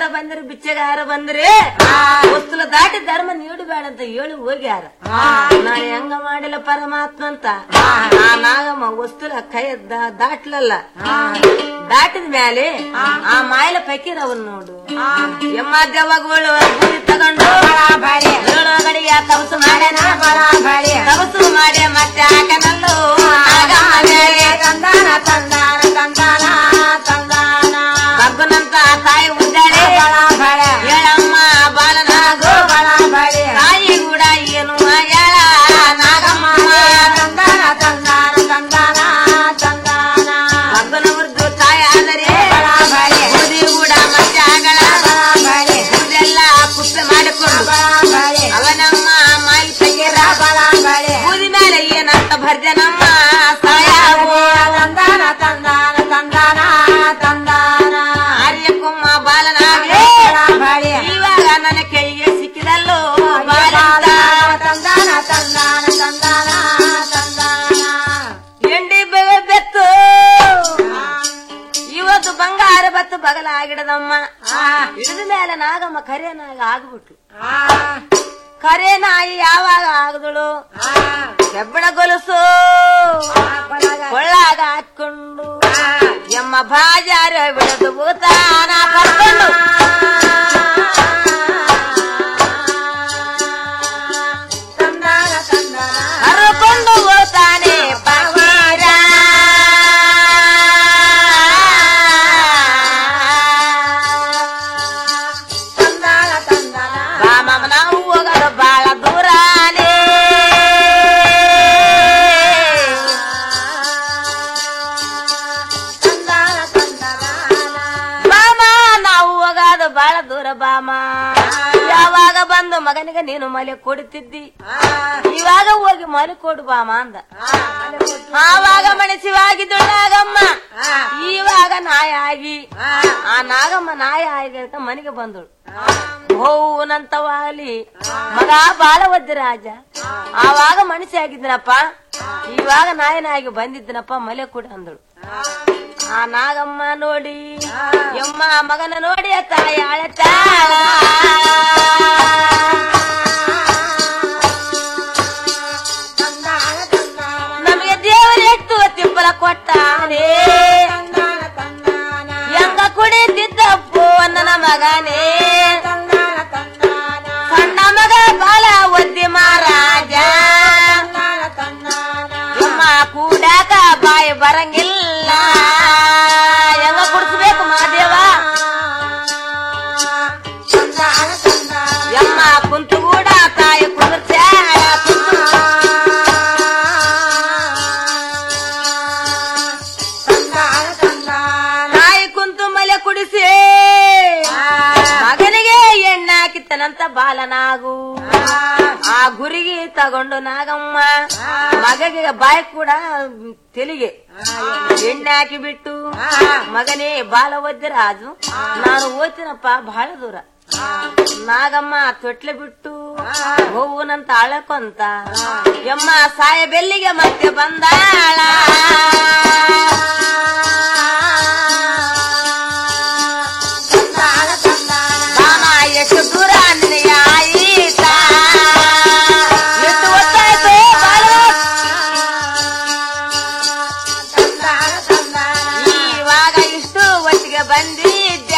K: ಬಂದ್ರಿ ಬಿಚ್ಚಗಾರ ಬಂದ್ರಿ ವಸ್ತುಲ ದಾಟಿ ಧರ್ಮ ನೀಡಬೇಡ ಅಂತ ಹೇಳಿ ಹೋಗ್ಯಾರ ನಾನು ಹೆಂಗ ಮಾಡಿಲ್ಲ ಪರಮಾತ್ಮ ಅಂತ ಆ ನಾಗಮ್ಮ ವಸ್ತುಲ ಕೈ ದ- ದಾಟ್ಲಲ್ಲ ದಾಟಿದ ಮೇಲೆ ಆ ಮಾಯಲ ಫಕೀರ್ ಅವನ್ ನೋಡು ಎಮ್ಮ ದೆವ್ವಗಳು ಗುರಿ ತಗೊಂಡು ಏಳು ಗಡಿಗೆ ಕವಸು ಮಾಡ್ಯಾನ ಕವಸು ಮಾಡಿ ಮತ್ತೆ ಹಾಕನಲ್ಲು ನಾಗಮ್ಮ ಮೇಲೆ ತಂದಾನ ತಂದಾನ ತಂದಾನ ತಂದಾನ ಬಗ್ಗನಂತ ತಾಯಿ ಉದ್ದಾಳೆ ಹೇಳಮ್ಮ ಬಾಲನಾಗು ತಾಯಿ ಕೂಡ ಏನು ಮಾಡ್ಯಾಳ ನಾಗಮ್ಮ ತಂದಾನ ತಂದಾನ ತಂದಾನ ತಂದಾನ ಬಗ್ಗನ ಉರ್ದು ತಾಯಿ ಆದರೆ ಬುದ್ಧಿ ಕೂಡ ಮತ್ತೆ ಆಗಳ ಬುದ್ದೆಲ್ಲ ಕುಪ್ಪೆ ಮಾಡಿಕೊಂಡು ಅವನಮ್ಮ ಮಾಲ್ ತೆಗೆರ ಬೂದಿ ಮೇಲೆ ಏನಂತ ಭರ್ಜನಮ್ಮ ಸಾಯಾವು ತಂದಾನ ತಂದಾನ ತಂದಾನ ತಂದಾನ ಆರ್ಯಕುಮ್ಮ ಬಾಲನಾಗೆ ಇವಾಗ ನನ್ನ ಕೈಗೆ ಸಿಕ್ಕಿದಲ್ಲೋ ಬಾಲಂದ ತಂದಾನ ತಂದಾನ ತಂದಾನ ತಂದಾನ ಎಂಡಿ ಬೆವೆ ಬೆತ್ತು ಇವತ್ತು ಬಂಗಾರ ಬತ್ತು ಬಗಲಾಗಿಡದಮ್ಮ ಹಿಡಿದ ಮೇಲೆ ನಾಗಮ್ಮ ಕರೆ ನಾಗ ಆಗ್ಬಿಟ್ಲು ಕರೆ ನಾಯಿ ಯಾವಾಗ ಆಗದಳು ಹೆಬ್ಬಣ ಗೊಲಸು ಕೊಳ್ಳಾಗ ಹಾಕೊಂಡು ಎಮ್ಮ ಬಾಜಾರ ಬಿಡದು ಭೂತಾನ ಕರ್ಕೊಂಡು ಕರ್ಕೊಂಡು ಹೋಗ್ತಾನೆ ಪಕೀರ ಬಾಮಮ್ಮ ನಾವು ಹೋಗೋದು ಬಾಳ ದೂರಾನೇ ಬಾಮ ನಾವು ಹೋಗೋದು ಬಾಳ ದೂರ ಬಾಮ ಯಾವಾಗ ಬಂದು ಮಗನಿಗೆ ನೀನು ಮಲೆ ಕೊಡುತ್ತಿದ್ದಿ ಇವಾಗ ಹೋಗಿ ಮಲೆ ಕೊಡು ಬಾಮ ಅಂದ ಆವಾಗ ಮನಸ್ಸಿವಾಗಿದ್ದು ನಾಗಮ್ಮ ಇವಾಗ ನಾಯ ಆಗಿ ಆ ನಾಗಮ್ಮ ನಾಯ ಆಗಿ ಮನೆಗೆ ಬಂದಳು ಹೌನಂತವಾಲಿ ಮಗ ಬಾಳ ಒದ್ದ ರಾಜ ಆವಾಗ ಮನುಷ್ಯ ಆಗಿದ್ದನಪ್ಪ ಇವಾಗ ನಾಯನಾಗಿ ಬಂದಿದ್ದನಪ್ಪ ಮಲೆ ಕೂಡ ಅಂದಳು ಆ ನಾಗಮ್ಮ ನೋಡಿ ಯಮ್ಮ ಮಗನ ನೋಡಿ ತಾಯಿ ಅಳತಾಳ ನಮಗೆ ದೇವರು ಎಷ್ಟು ತಿಪ್ಪಲ ಕೊಟ್ಟಾನೆ ಹೆಂಗ ಕುಡಿತಿದ್ದಪ್ಪು ನನ್ನ ಮಗನೇ ಸಣ್ಣ ಮಗ ಬಾಲ ಒದ್ದಿ ಮಹಾರಾಜ ಯಮ್ಮ ಕೂಡಾಕ ಬಾಯಿ ಬರಂಗಿಲ್ಲ ಹೆಂಗ ಕುಡಿಸ್ಬೇಕು ಮಾದೇವ ಯಮ್ಮ ಕುಂತು ಕೂಡ ತಾಯಿ ಕುದಿರ್ಸ್ಯಾಳ ಕುಂತು ತಾಯಿ ಕುಂತು ಮಲೆ ಕುಡಿಸಿ ಮಗನಿಗೆ ಎಣ್ಣೆ ಹಾಕಿತ್ತನಂತ ಬಾಲನಾಗು ಆ ಗುರಿಗೆ ತಗೊಂಡು ನಾಗಮ್ಮ ಮಗಗೆ ಬಾಯಿ ಕೂಡ ತೆಲಿಗೆ ಎಣ್ಣೆ ಹಾಕಿ ಬಿಟ್ಟು ಮಗನೇ ಬಾಲ ಒದ್ದೆ ರಾಜು ನಾನು ಓದ್ತೀನಪ್ಪ ಬಹಳ ದೂರ ನಾಗಮ್ಮ ತೊಟ್ಲೆ ಬಿಟ್ಟು ಹೂವನಂತ ಅಳಕೊಂತ ಯಮ್ಮ ಸಾಯ ಬೆಲ್ಲಿಗೆ ಮತ್ತೆ ಬಂದಾಳ ಬಾಮ ಎಷ್ಟು ದೂರ ನಿನಗೆ ಆಯಿತಾ ಎಷ್ಟು ಹೊತ್ತಾಯ್ತು ಬಾಲು? ಇವಾಗ ಇಷ್ಟು ಒಟ್ಟಿಗೆ ಬಂದಿದ್ದ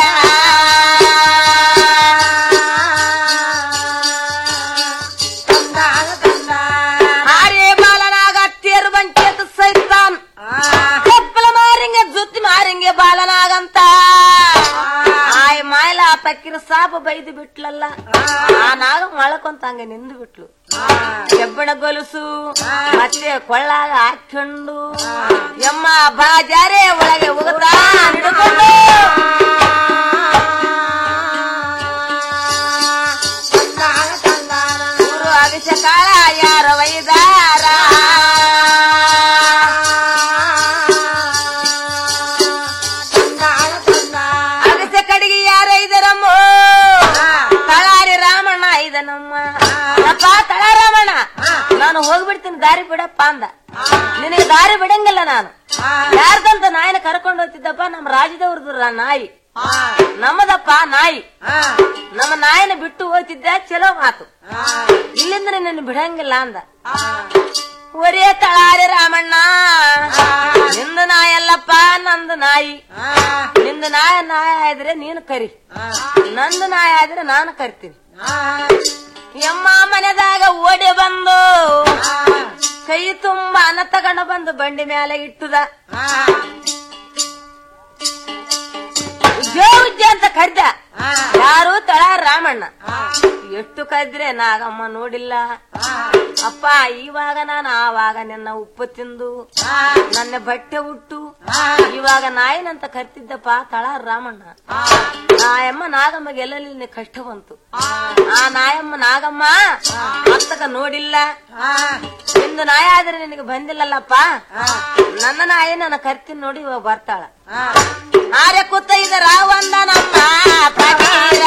K: ಹಾರೇ ಬಾಲನಾಗ ತೇರು ಬಂಚೇತ ಸೈತಾನ್ ಚಪ್ಪಲ ಮಾರಿಂಗೆ ಜುತ್ತಿ ಮಾರಿಂಗೆ ಬಾಲನಾಗಂತ ಆಯ್ ಮಾಯ್ಲ ಆ ಪಕ್ಕಿರ ಸಾಪ ಬೈದು ಬಿಟ್ಲಲ್ಲ ಆ ನಾಗ ಮಳಕೊಂತ ಹಂಗೆ ನಿಂದು ಬಿಟ್ಲು ಕೆಬ್ಬಣ ಗೊಲುಸು ಮತ್ತೆ ಕೊಳ್ಳಾಗ ಹಾಕೊಂಡು ಎಮ್ಮ ಬಾಜಾರೆ ಒಳಗೆ ಹೋಗುತ್ತಾ ಹಿಡ್ಕೊಂಡು ಊರು ಅಭಿಷೇಕಾಳ ಯಾರ ವೈದಾರ ಅಗಸೆ ಕಡೆಗೆ ಯಾರ ಇದರಮ್ಮ ತಳಾರಿ ರಾಮಣ್ಣ ಇದನಮ್ಮ ಅಪ್ಪ ತಳ ರಾಮಣ್ಣ ನಾನು ಹೋಗ್ಬಿಡ್ತೀನಿ ದಾರಿ ಬಿಡಪ್ಪ ಅಂದ ನಿನಗೆ ದಾರಿ ಬಿಡಂಗಿಲ್ಲ ನಾನು ಯಾರ್ದಂತ ನಾಯಿನ ಕರ್ಕೊಂಡು ಹೋಗ್ತಿದ್ದಪ್ಪ ನಮ್ಮ ರಾಜದವ್ರದ್ದು ನಾಯಿ ನಮ್ಮದಪ್ಪ ನಾಯಿ ನಮ್ಮ ನಾಯಿನ ಬಿಟ್ಟು ಹೋಗ್ತಿದ್ದೆ ಚಲೋ ಮಾತು ಇಲ್ಲಿಂದ ನಿನ್ನ ಬಿಡಂಗಿಲ್ಲ ಅಂದ ಒರೇ ತಳಾರೆ ರಾಮಣ್ಣ ನಿಂದು ನಾಯಲ್ಲಪ್ಪ ನಂದು ನಾಯಿ ನಿಂದು ನಾಯ ನಾಯ ಆದ್ರೆ ನೀನು ಕರಿ ನಂದು ನಾಯ ಆದ್ರೆ ನಾನು ಕರಿತೀನಿ ಎಮ್ಮ ಮನೆದಾಗ ಓಡಿ ಬಂದು ಕೈ ತುಂಬ ಅನ್ನ ತಗೊಂಡು ಬಂದು ಬಂಡಿ ಮೇಲೆ ಇಟ್ಟುದ ಉಜ್ಜೋ ಉಜ್ಜ ಅಂತ ಕರ್ದ ಯಾರು ತಳ ರಾಮಣ್ಣ ಎಷ್ಟು ಕದ್ರೆ ನಾಗಮ್ಮ ನೋಡಿಲ್ಲ ಅಪ್ಪ ಇವಾಗ ನಾನು ಆವಾಗ ನಿನ್ನ ಉಪ್ಪು ತಿಂದು ನನ್ನ ಬಟ್ಟೆ ಉಟ್ಟು ಇವಾಗ ನಾಯಿನಂತ ಕರ್ತಿದ್ದಪ್ಪ ತಳ ರಾಮಣ್ಣ ನಾಯಮ್ಮ ನಾಗಮ್ಮಗೆ ಎಲ್ಲೆಲ್ಲಿ ಕಷ್ಟ ಬಂತು ಆ ನಾಯಮ್ಮ ನಾಗಮ್ಮ ಅತ್ತಕ ನೋಡಿಲ್ಲ ನಿಂದು ನಾಯ ಆದ್ರೆ ನಿನಗೆ ಬಂದಿಲ್ಲಲ್ಲಪ್ಪ ನನ್ನ ನಾಯಿ ನನ್ನ ಕರ್ತೀನಿ ನೋಡಿ ಇವಾಗ ಬರ್ತಾಳ ಆರೆ ಕೂತ ಇದರ ಒಂದ ನಮ್ಮ ಫಕೀರ.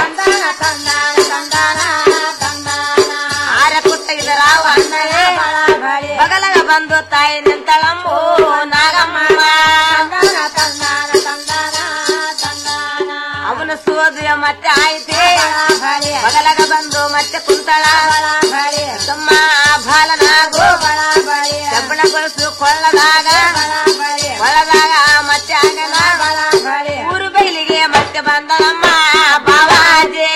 K: ಆರೆ ಕೂತ ಇದರ ಒಂದನೇ ಬಗಲಗ ಬಂದು ತಾಯಿ ನಿಂತಳಂಬು ನಾಗಮ್ಮ ಅವನು ಸೋದು ಮತ್ತೆ ಆಯ್ತೆ ಬಗಲಗ ಬಂದು ಮತ್ತೆ ಕುಂತಳ ತಮ್ಮ ಬಾಲನಾಗು ಕಬ್ಬಣಗೊಳಿಸು ಕೊಳ್ಳದಾಗ ಕೊಳ್ಳದಾಗ ಮತ್ತೆ ಆಗನ ಊರು ಬೈಲಿಗೆ ಮತ್ತೆ ಬಂದನಮ್ಮ ಬಾವಾಜಿ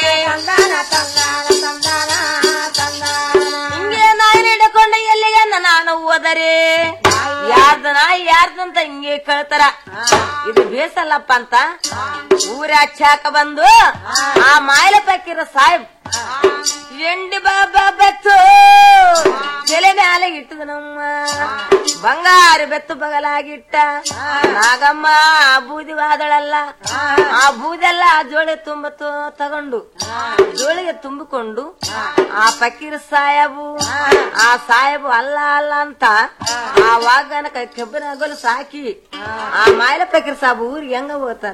K: ಹಿಂಗೆ ನಾಯಿ ಹಿಡ್ಕೊಂಡು ಎಲ್ಲಿಗೆ ನಾನು ಹೋದರೆ ಯಾರ್ದ ನಾಯಿ ಯಾರ್ದಂತ ಹಿಂಗೆ ಕೇಳ್ತಾರ ಇದು ಬೇಸಲ್ಲಪ್ಪ ಅಂತ ಊರ ಹಚ್ಚಾಕ ಬಂದು ಆ ಮಾಯಲ ಪಕ್ಕಿರ ಸಾಹೇಬ್ ಎಂಡಿ ಬಾಬಾ ಬೆತ್ತು ತಲೆ ಮ್ಯಾಲೆ ಇಟ್ಟದ ನಮ್ಮ ಬಂಗಾರ ಬೆತ್ತು ಬಗಲಾಗಿಟ್ಟ ನಾಗಮ್ಮ ಆ ಬೂದಿ ವಾದಳಲ್ಲ ಆ ಬೂದೆಲ್ಲ ಆ ಜೋಳಿ ತುಂಬ ತ- ತಗೊಂಡು ಜೋಳಿಗೆ ತುಂಬಿಕೊಂಡು ಆ ಫಕೀರ್ ಸಾಹೇಬು ಆ ಸಾಹೇಬು ಅಲ್ಲ ಅಲ್ಲ ಅಂತ ಆ ವಾಗನ ಕಬ್ಬಿನ ಹಗಲು ಸಾಕಿ ಆ ಮಾಯಲ ಫಕೀರ್ ಸಾಬು ಊರಿಗೆ ಹೆಂಗ ಹೋಗ್ತಾನ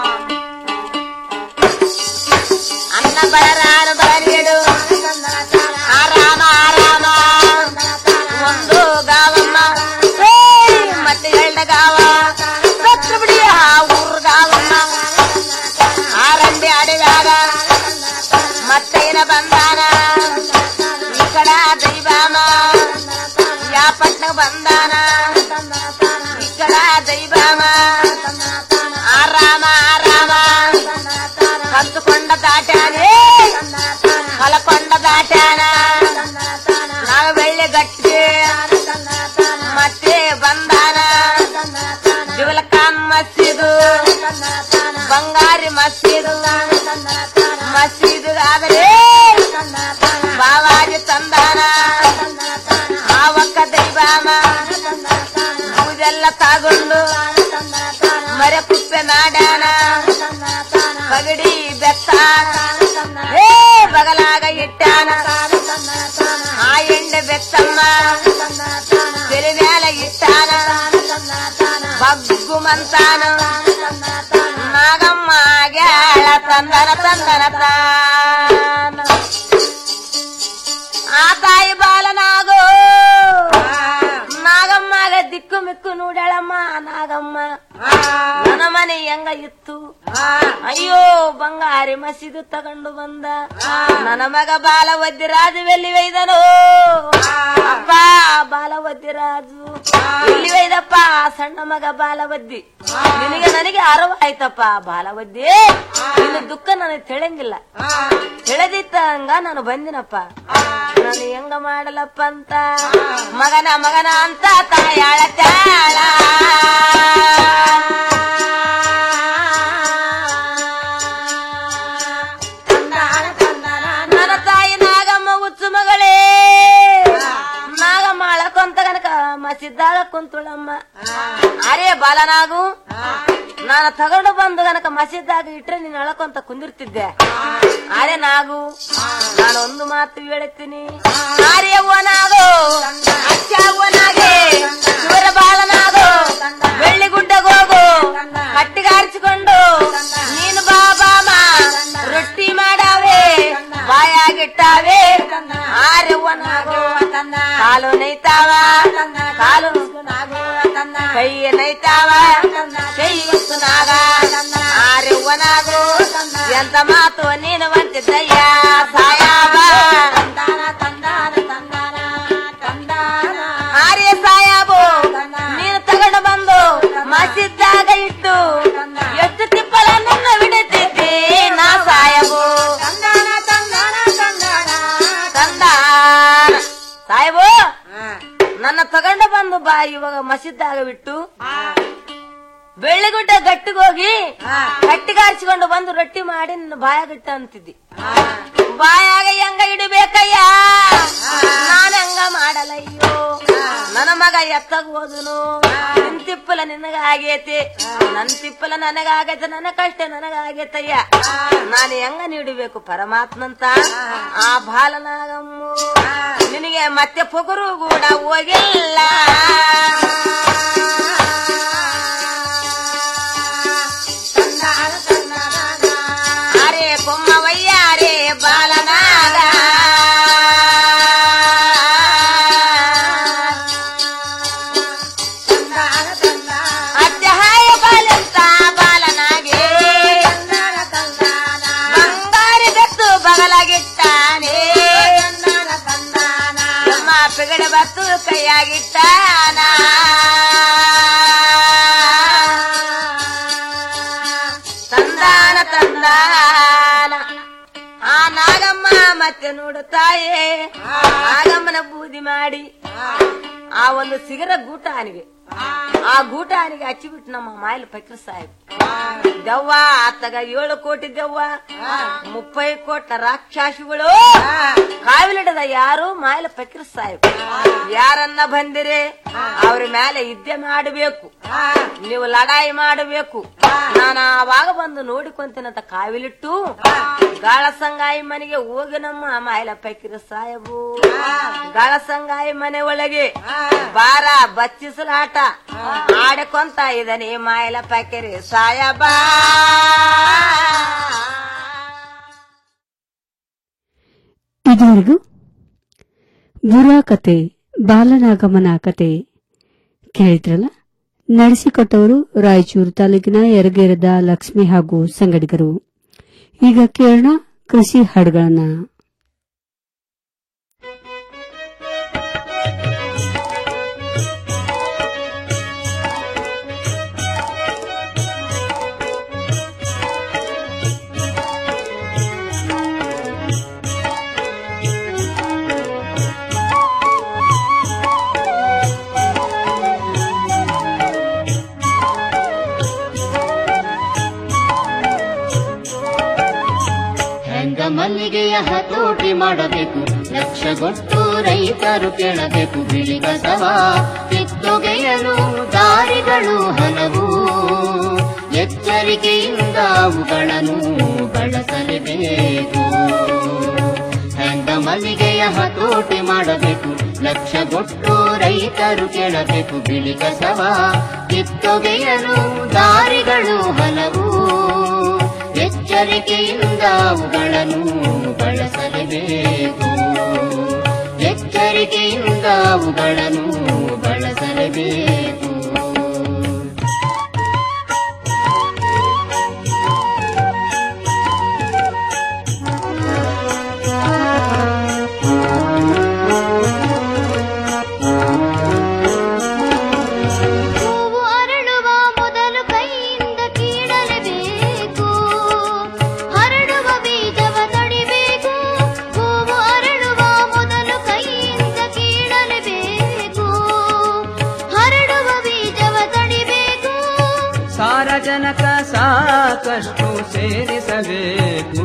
K: ಅನ್ನ ಬರರಾನು ಬರಲಿಡು ಆರಾಮ ಆರಾಮ ಒಂದು ಗಾವಮ್ಮ ಏ, ಮತ್ತೆ ಎರಡ ಗಾವ ಸತ್ರ ಬಿಡಿ ಆ ಊರ್ ಗಾವಮ್ಮ ಆರಂಭಿ ಅಡವ್ಯಾಗ ಮತ್ತೇನ ಬಂದಾನ ಈ ಕಡ ದೈವಾಮ ಯಾ ಪಟ್ನ ಬಂದಾನ ಈ ಕಡ ದೈವಾಮ ಆರಾಮ ಆರಾಮ ಕಲ್ತುಕೊಂಡ ದಾಟ್ಯಾನೆ ಹೊಲಕೊಂಡ ದಾಟ್ಯಾನ ನಾವು ಬೆಳ್ಳಿ ಗಟ್ಟಿ ಮತ್ತೆ ಬಂದಾನ ಜುವಲಕಾನ್ ಮಸೀದು ಬಂಗಾರಿ ಮಸೀದು ಮಸೀದು ಆದರೆ ಬಾವಾಜಿ ತಂದಾನ ಆವಕ್ಕ ದೈವಾಮ ಪೂಜೆಲ್ಲ ತಗೊಂಡು ಮರೆ ಕುಪ್ಪೆ ಮಾಡ್ಯಾನ ಪಗಡಿ ಬೆತ್ತ ಏ ಬಗಲಾಗ ಇಟ್ಟಾನ ಆ ಎಂಡೆ ಬೆತ್ತಮ್ಮ ತಲೆ ಮ್ಯಾಲ ಇಟ್ಟಾನ ಬಗ್ಗು ಮಂತಾನ ನಾಗಮ್ಮ ಗ್ಯಾಳ ತಂದನ ತಂದನ ತಾನ ಆ ತಾಯಿ ಬಾಲನಾಗೋ ನಾಗಮ್ಮಗ ದಿಕ್ಕು ಮಿಕ್ಕು ನೋಡ್ಯಾಳಮ್ಮ ನಾಗಮ್ಮ ನನ್ನ ಮನೆ ಹೆಂಗ ಇತ್ತು ಅಯ್ಯೋ ಬಂಗಾರಿ ಮಸೀದು ತಗೊಂಡು ಬಂದ ನನ್ನ ಮಗ ಬಾಲ ರಾಜು ಎಲ್ಲಿ ಒಯ್ದನು ಅಪ್ಪ ಬಾಲ ರಾಜು ಎಲ್ಲಿ ಒಯ್ದಪ್ಪ ಸಣ್ಣ ಮಗ ಬಾಲವದ್ದಿ ನಿನಗೆ ನನಗೆ ಅರವ ಆಯ್ತಪ್ಪ ಬಾಲವದ್ದಿ ನಿನ್ನ ದುಃಖ ನನಗೆ ತಿಳಿಯಂಗಿಲ್ಲ ತಿಳಿದಿತ್ತಂಗ ನಾನು ಬಂದಿನಪ್ಪ ನಾನು ಹೆಂಗ ಮಾಡಲಪ್ಪ ಅಂತ ಮಗನ ಮಗನ ಅಂತ ತಾಯಾಳ ತಾಳ ನನ್ನ ತಾಯಿ ನಾಗಮ್ಮ ಹುಚ್ಚು ಮಗಳೇ ನಾಗಮ್ಮ ಅಳಕೊಂತ ಕನಕ ಮಸಿದ್ದಾಗ ಕುಂತುಳಮ್ಮ ಅರೇ ಬಾಲನಾಗು ನಾನು ತಗೊಂಡು ಬಂದು ಗನಕ ಮಸೀದಾಗ ಇಟ್ರೆ ನೀನು ಅಳಕೊಂತ ಕುಂದಿರ್ತಿದ್ದೆ ಅರೆ ನಾಗು ನಾನು ಒಂದು ಮಾತು ಹೇಳುತ್ತೀನಿ ಆರ್ಯವ್ವನಾಗು ಅಚ್ಚಾವ್ವನಾಗೆ ಶಿವರ ಬಾಲನಾಗು ಬೆಳ್ಳಿಗುಡ್ಡಗೋಗು ಕಟ್ಟಿಗಾರಿಸಿಕೊಂಡು ನೀನು ಬಾಬಾಮ ರೊಟ್ಟಿ ಮಾಡಾವೆ ಬಾಯಾಗಿಟ್ಟಾವೆ ಆರ್ಯವ್ವನಾಗು ಕಾಲು ನೈತಾವ ಕಾಲು ಕೈ ನೈತಾವ ಕೈ ನಾಗ ಆರ್ಯವನಾಗು ಎಂತ ಮಾತು ನೀನು ಬಂತಿದ್ದಯ್ಯ ಸಾಯಾಬ ಆರ್ಯ ಸಾಯಾಬು ನೀನು ತಗೊಂಡು ಬಂದು ಮಸಿದ್ದಾಗ ಇಟ್ಟು ಎಷ್ಟು ತಿಪ್ಪಲ ನನ್ನ ಬಿಡುತ್ತಿದ್ದೆ ನಾ ಸಾಯಬು ತಂದಾನ ಸಾಯಬು ನನ್ನ ತಗೊಂಡು ಬಂದು ಬಾ ಇವಾಗ ಮಸಿದ್ದಾಗ ಬಿಟ್ಟು ಬೆಳ್ಳಿಗುಡ್ಡ ಗಟ್ಟಿಗೋಗಿ ಗಟ್ಟಿಗಾರಿಸಿಕೊಂಡು ಬಂದು ರೊಟ್ಟಿ ಮಾಡಿ ನನ್ನ ಬಾಯಾಗಿಟ್ಟ ಅಂತಿದ್ದಿ ಬಾಯಾಗ ಹೆಂಗ ಇಡಬೇಕಯ್ಯ ನಾನು ಹೆಂಗ ಮಾಡಲಯ್ಯೋ ನನ್ನ ಮಗ ಎತ್ತಾಗ ಹೋದನು ನಿನ್ ತಿಪ್ಪಲ ನಿನಗ ಆಗೈತಿ ನನ್ ತಿಪ್ಪಲ ನನಗಾಗೈತೆ ನನ್ನ ಕಷ್ಟ ನನಗಾಗೈತಯ್ಯ ನಾನು ಹೆಂಗ ನೀಡಬೇಕು ಪರಮಾತ್ಮಂತ ಆ ಬಾಲನಾಗಮ್ಮು ನಿನಗೆ ಮತ್ತೆ ಪೊಗರು ಕೂಡ ಹೋಗಿಲ್ಲ ಅರೆ ಕೊಮ್ಮವಯ್ಯ ಅರೆ ಬಾಲನಾಗ ಅತ್ಯಹಾಯ ಬಾಲಂತ ಬಾಲನಾಗೆ ಬಂಗಾರಿ ಬೆತ್ತು ಬಗಲಾಗಿಟ್ಟಾನೆ ನಮ್ಮ ಪಿಗಡ ಬತ್ತು ಕೈಯಾಗಿಟ್ಟಾನ ತಂದಾನ ತಂದಾನ ಆ ನಾಗಮ್ಮ ಮತ್ತೆ ನೋಡುತ್ತಾಯೇ ನಾಗಮ್ಮನ ಬೂದಿ ಮಾಡಿ ಆ ಒಂದು ಸಿಗರ ಗೂಟಾನಿಗೆ ಆ ಗೂಟಾನಿಗೆ ಹಚ್ಚಿಬಿಟ್ಟು ನಮ್ಮ ಮಾಯಲ್ ಪಕ್ರ ಸಾಹೇಬ್ ದೆವ್ವ ಆತಗ ಏಳು ಕೋಟಿ ದೆವ್ವ ಮುಪ್ಪೈ ಕೋಟ ರಾಕ್ಷಾಸಿಗಳು ಕಾವಿಲಿಡದ ಯಾರು ಮಾಯಲ ಪಕ್ರ ಸಾಹೇಬ್ ಯಾರನ್ನ ಬಂದಿರೆ ಅವ್ರ ಮೇಲೆ ಯುದ್ಧ ಮಾಡಬೇಕು ನೀವು ಲಡಾಯಿ ಮಾಡಬೇಕು ನಾನು ಆವಾಗ ಬಂದು ನೋಡಿಕೊಂತೀನಂತ ಕಾವಿಲಿಟ್ಟು ಗಾಳ ಸಂಗಾಯಿ ಮನೆಗೆ ಹೋಗಿ ನಮ್ಮ ಮಾಯಲ ಪಕ್ರ ಸಾಹೇಬು ಗಾಳ ಸಂಗಾಯಿ ಮನೆ ಒಳಗೆ ಬಾರ ಬಚ್ಚಿಸಲಾಟ ಆಡಿಕೊಂತ ಇದನೆ ಮಾಯಲ ಪಕ್ರಿ ಸಾಯಬ
A: ಇದುವರೆಗೂ ಬುರಾ ಕತೆ ಬಾಲನಾಗಮನ ಕತೆ ಕೇಳಿದ್ರಲ್ಲ ನಡೆಸಿಕೊಟ್ಟವರು ರಾಯಚೂರು ತಾಲೂಕಿನ ಯರಗೇರದ ಲಕ್ಷ್ಮಿ ಹಾಗೂ ಸಂಗಡಿಗರು ಈಗ ಕೇಳೋಣ ಕೃಷಿ ಹಾಡುಗಳನ್ನ
L: ಹೆಂಗ ಮಲ್ಲಿಗೆಯ ಹತೋಟಿ ಮಾಡಬೇಕು ಲಕ್ಷಗೊಟ್ಟು ರೈತರು ಕೇಳಬೇಕು ಬಿಳಿ ಕಸವ ಕಿತ್ತೊಗೆಯಲು ದಾರಿಗಳು ಹಲವು ಎಚ್ಚರಿಕೆಯಿಂದ ಅವುಗಳನ್ನು ಬಳಸಲೇಬೇಕು ಹೆಂಗ ಮಲ್ಲಿಗೆಯ ಹತೋಟಿ ಮಾಡಬೇಕು ಲಕ್ಷಗೊಟ್ಟು ರೈತರು ಕೇಳಬೇಕು ಬಿಳಿ ಕಸವ ಕಿತ್ತೊಗೆಯಲು ದಾರಿಗಳು ಹಲವು ಎಚ್ಚರಿಕೆಯಿಂದ ಅವುಗಳನ್ನು ಬಳಸಲೇಬೇಕು ಎಚ್ಚರಿಕೆಯಿಂದ ಅವುಗಳನ್ನು ಬಳಸಲೇಬೇಕು ಹೂವು ಅರಳುವ ಮೊದಲು ಕೈಯಿಂದ ಕೀಳಲೇಬೇಕು ಹರಡುವ ಬೀಜವ ತಡಿಬೇಕು ಹೂವು ಅರಳುವ ಮೊದಲು ಕೈಯಿಂದ ಕೀಳಲೇಬೇಕು ಹರಡುವ ಬೀಜವ ತಡಿಬೇಕು
B: ಸಾರಜನಕ ಸಾಕಷ್ಟು ಸೇರಿಸಬೇಕು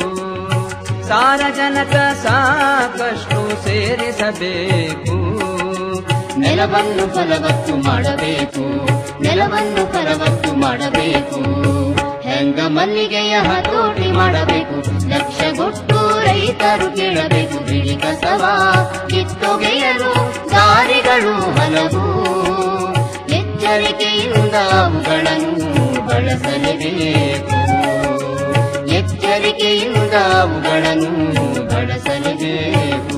B: ಸಾರಜನಕ ಸಾಕಷ್ಟು ಸೇರಿಸಬೇಕು
L: ನೆಲವನ್ನು ಫಲವತ್ತು ಮಾಡಬೇಕು ನೆಲವನ್ನು ಫಲವತ್ತು ಮಾಡಬೇಕು ಹೆಂಗ ಮಲ್ಲಿಗೆಯ ಹತೋಟಿ ಮಾಡಬೇಕು ಲಕ್ಷಗೊಟ್ಟು ರೈತರು ಕೇಳಬೇಕು ಬಿಳಿ ಕಸವ ಕಿತ್ತೊಗೆಯಲು ದಾರಿಗಳು ಹಲವು ಎಚ್ಚರಿಕೆಯಿಂದ ಅವುಗಳನ್ನು ಬಳಸಲೇಬೇಕು ಎಚ್ಚರಿಕೆಯಿಂದ ಅವುಗಳನ್ನು ಬಳಸಲೇಬೇಕು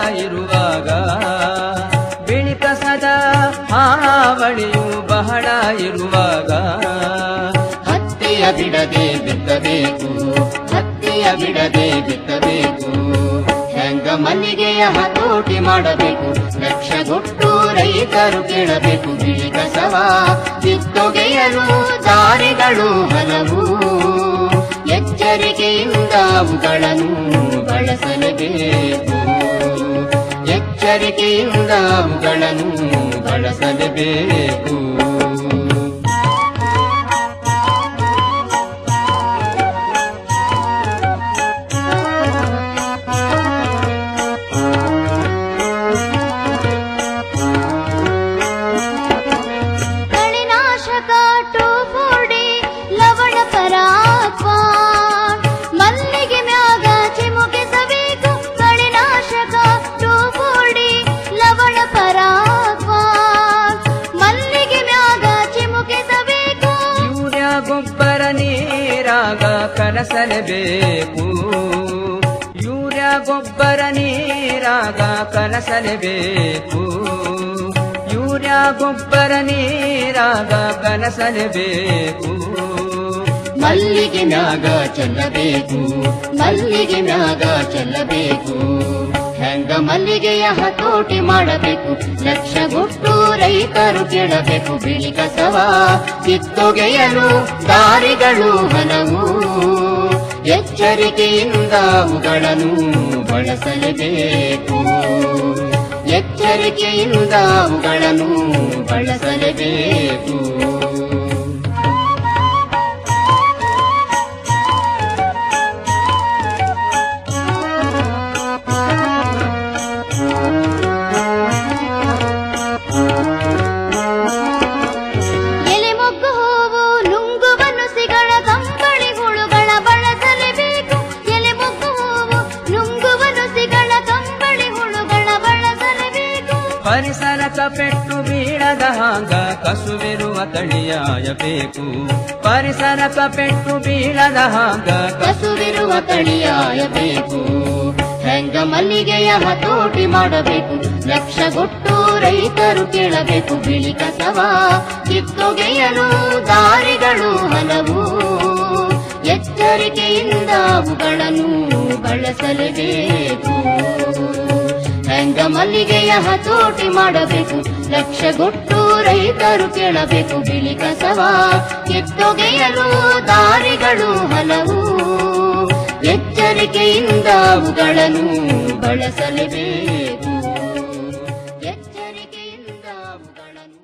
B: ಇರುವಾಗ ಬಿಳಿ ಕಸದ ಹಾವಳಿಯು ಬಹಳ ಇರುವಾಗ
L: ಹತ್ತಿಯ ಬಿಡದೆ ಬಿತ್ತಬೇಕು ಹತ್ತಿಯ ಬಿಡದೆ ಬಿತ್ತಬೇಕು ಹೆಂಗ ಮಲ್ಲಿಗೆಯ ಹತೋಟಿ ಮಾಡಬೇಕು ಲಕ್ಷಗೊಟ್ಟು ರೈತರು ಕೇಳಬೇಕು ಬಿಳಿ ಕಸವ ಕಿತ್ತೊಗೆಯಲು ದಾರಿಗಳು ಹಲವು ಎಚ್ಚರಿಕೆಯಿಂದ ಅವುಗಳನ್ನು ಬಳಸಲೇಬೇಕು ಎಚ್ಚರಿಕೆಯಿಂದ ಅವುಗಳನ್ನು ಬಳಸಲೇಬೇಕು
M: ಕಳೆನಾಶಕ ಟೋಫೋಡಿ ಲವಣ ಪರಾಕ್ವ ಮಲ್ಲಿಗೆ ಮ್ಯಾಗ ಚಿಮುಕಿಸಬೇಕು ಕಳೆನಾಶಕ ಟೋಫೋಡಿ ಲವಣ ಪರಾಕ್ವ ಮಲ್ಲಿಗೆ ಮ್ಯಾಗ ಚಿಮುಕಿಸಬೇಕು
B: ಯೂರಿಯಾ ಗೊಬ್ಬರ ನೀರಾಗ ಕಲಸಲೇಬೇಕು ಯೂರಿಯಾ ಗೊಬ್ಬರ ನೀರಾಗ ಕಲಸಲೇಬೇಕು ಯೂರಿಯಾ ಗೊಬ್ಬರ ನೀರಾಗ ಕಲಸಲೇಬೇಕು
L: ಮಲ್ಲಿಗೆ ಮ್ಯಾಗ ಚೆಲ್ಲಬೇಕು ಮಲ್ಲಿಗೆ ಮ್ಯಾಗ ಚೆಲ್ಲಬೇಕು ಹೆಂಗ ಮಲ್ಲಿಗೆಯ ಹತೋಟಿ ಮಾಡಬೇಕು ಲಕ್ಷಗೊಟ್ಟು ರೈತರು ಕೇಳಬೇಕು ಬಿಳಿ ಕಸವ ಕಿತ್ತೊಗೆಯಲು ದಾರಿಗಳು ಹಲವು ಎಚ್ಚರಿಕೆಯಿಂದ ಅವುಗಳನ್ನು ಬಳಸಲೇಬೇಕು ಎಚ್ಚರಿಕೆಯಿಂದ ಅವುಗಳನ್ನು ಬಳಸಲೇಬೇಕು
M: ಎಲೆ ಮೊಗ್ಗು ಹೂವು ನುಂಗುವ ನುಸಿಗಳ ಕಂಬಳಿ ಹುಳುಗಳ ಬಳಸಲೇಬೇಕು ಎಲೆ ಮೊಗ್ಗು ಹೂವು ನುಂಗುವ ನುಸಿಗಳ ಕಂಬಳಿ ಹುಳುಗಳ ಬಳಸಲೇಬೇಕು
B: ಪರಿಸರಕ ಪೆಟ್ಟು ಬೀಳದ ಹಾಂಗ ಕಸುವಿರುವ ತಳಿಯಾಯಬೇಕು ಪರಿಸರಕ ಪೆಟ್ಟು ಬೀಳದ ಹಾಂಗ
L: ಕಸುವಿರುವ ತಳಿಯಾಯಬೇಕು ಹೆಂಗ ಮಲ್ಲಿಗೆಯ ಹತೋಟಿ ಮಾಡಬೇಕು ಲಕ್ಷಗೊಟ್ಟು ರೈತರು ಕೇಳಬೇಕು ಬಿಳಿ ಕಸವ ಕಿತ್ತೊಗೆಯಲು ದಾರಿಗಳು ಹಲವು ಎಚ್ಚರಿಕೆಯಿಂದ ಅವುಗಳನ್ನು ಬಳಸಲೇಬೇಕು ಹೆಂಗ ಮಲ್ಲಿಗೆಯ ಹತೋಟಿ ಮಾಡಬೇಕು ಲಕ್ಷಗೊಟ್ಟು ರೈತರು ಕೇಳಬೇಕು ಬಿಳಿ ಕಸವ ಕಿತ್ತೊಗೆಯಲು ದಾರಿಗಳು ಹಲವು ಎಚ್ಚರಿಕೆಯಿಂದ ಅವುಗಳನ್ನು ಬಳಸಲೇಬೇಕು ಎಚ್ಚರಿಕೆಯಿಂದ ಅವುಗಳನ್ನು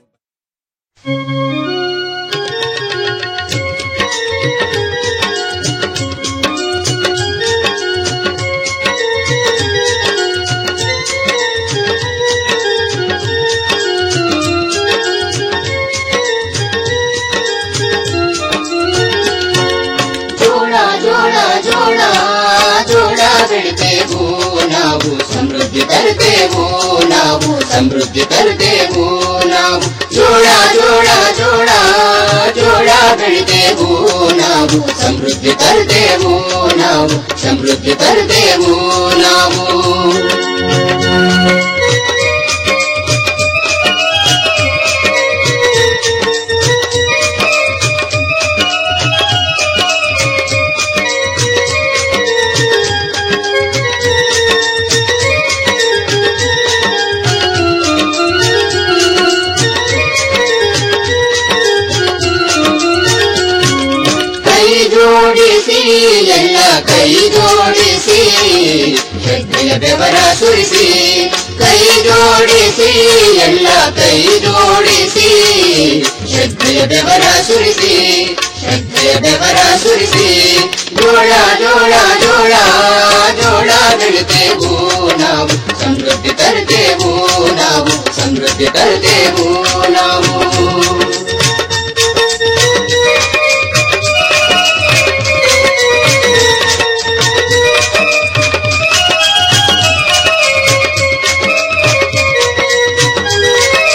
L: ಜೋಳ ಜೋಳ ಜೋಳ ಜೋಳ ಬೆಳಿತೇವು ನಾವು ಸಮೃದ್ಧಿ ತರುತ್ತೇವು ನಾವು ಸಮೃದ್ಧಿ ತರುತ್ತೇವು ನಾವು ಜೋಳ ಜೋಳ ಜೋಳ ಜೋಳ ಬೆಳಿತೇವು ನಾವು ಸಮೃದ್ಧಿ ತರುತ್ತೇವು ನಾವು ಸಮೃದ್ಧಿ ತರುತ್ತೇವು ನಾವು ಕೈ ಜೋಡಿಸಿ ಎಲ್ಲ ಕೈ ಜೋಡಿಸಿ ಶ್ರದ್ಧೆಯ ಬೆವರ ಸುರಿಸಿ ಕೈ ಜೋಡಿಸಿ ಎಲ್ಲ ಕೈ ಜೋಡಿಸಿ ಶ್ರದ್ಧೆಯ ಬೆವರ ಸುರಿಸಿ ಶ್ರದ್ಧೆಯ ಬೆವರ ಸುರಿಸಿ ಜೋಳ ಜೋಳ ಜೋಳ ಜೋಳ ಬೆಳಿತೇವು ನಾವು ಸಮೃದ್ಧಿ ತರುತ್ತೇವು ನಾವು ಸಮೃದ್ಧಿ ತರುತ್ತೇವು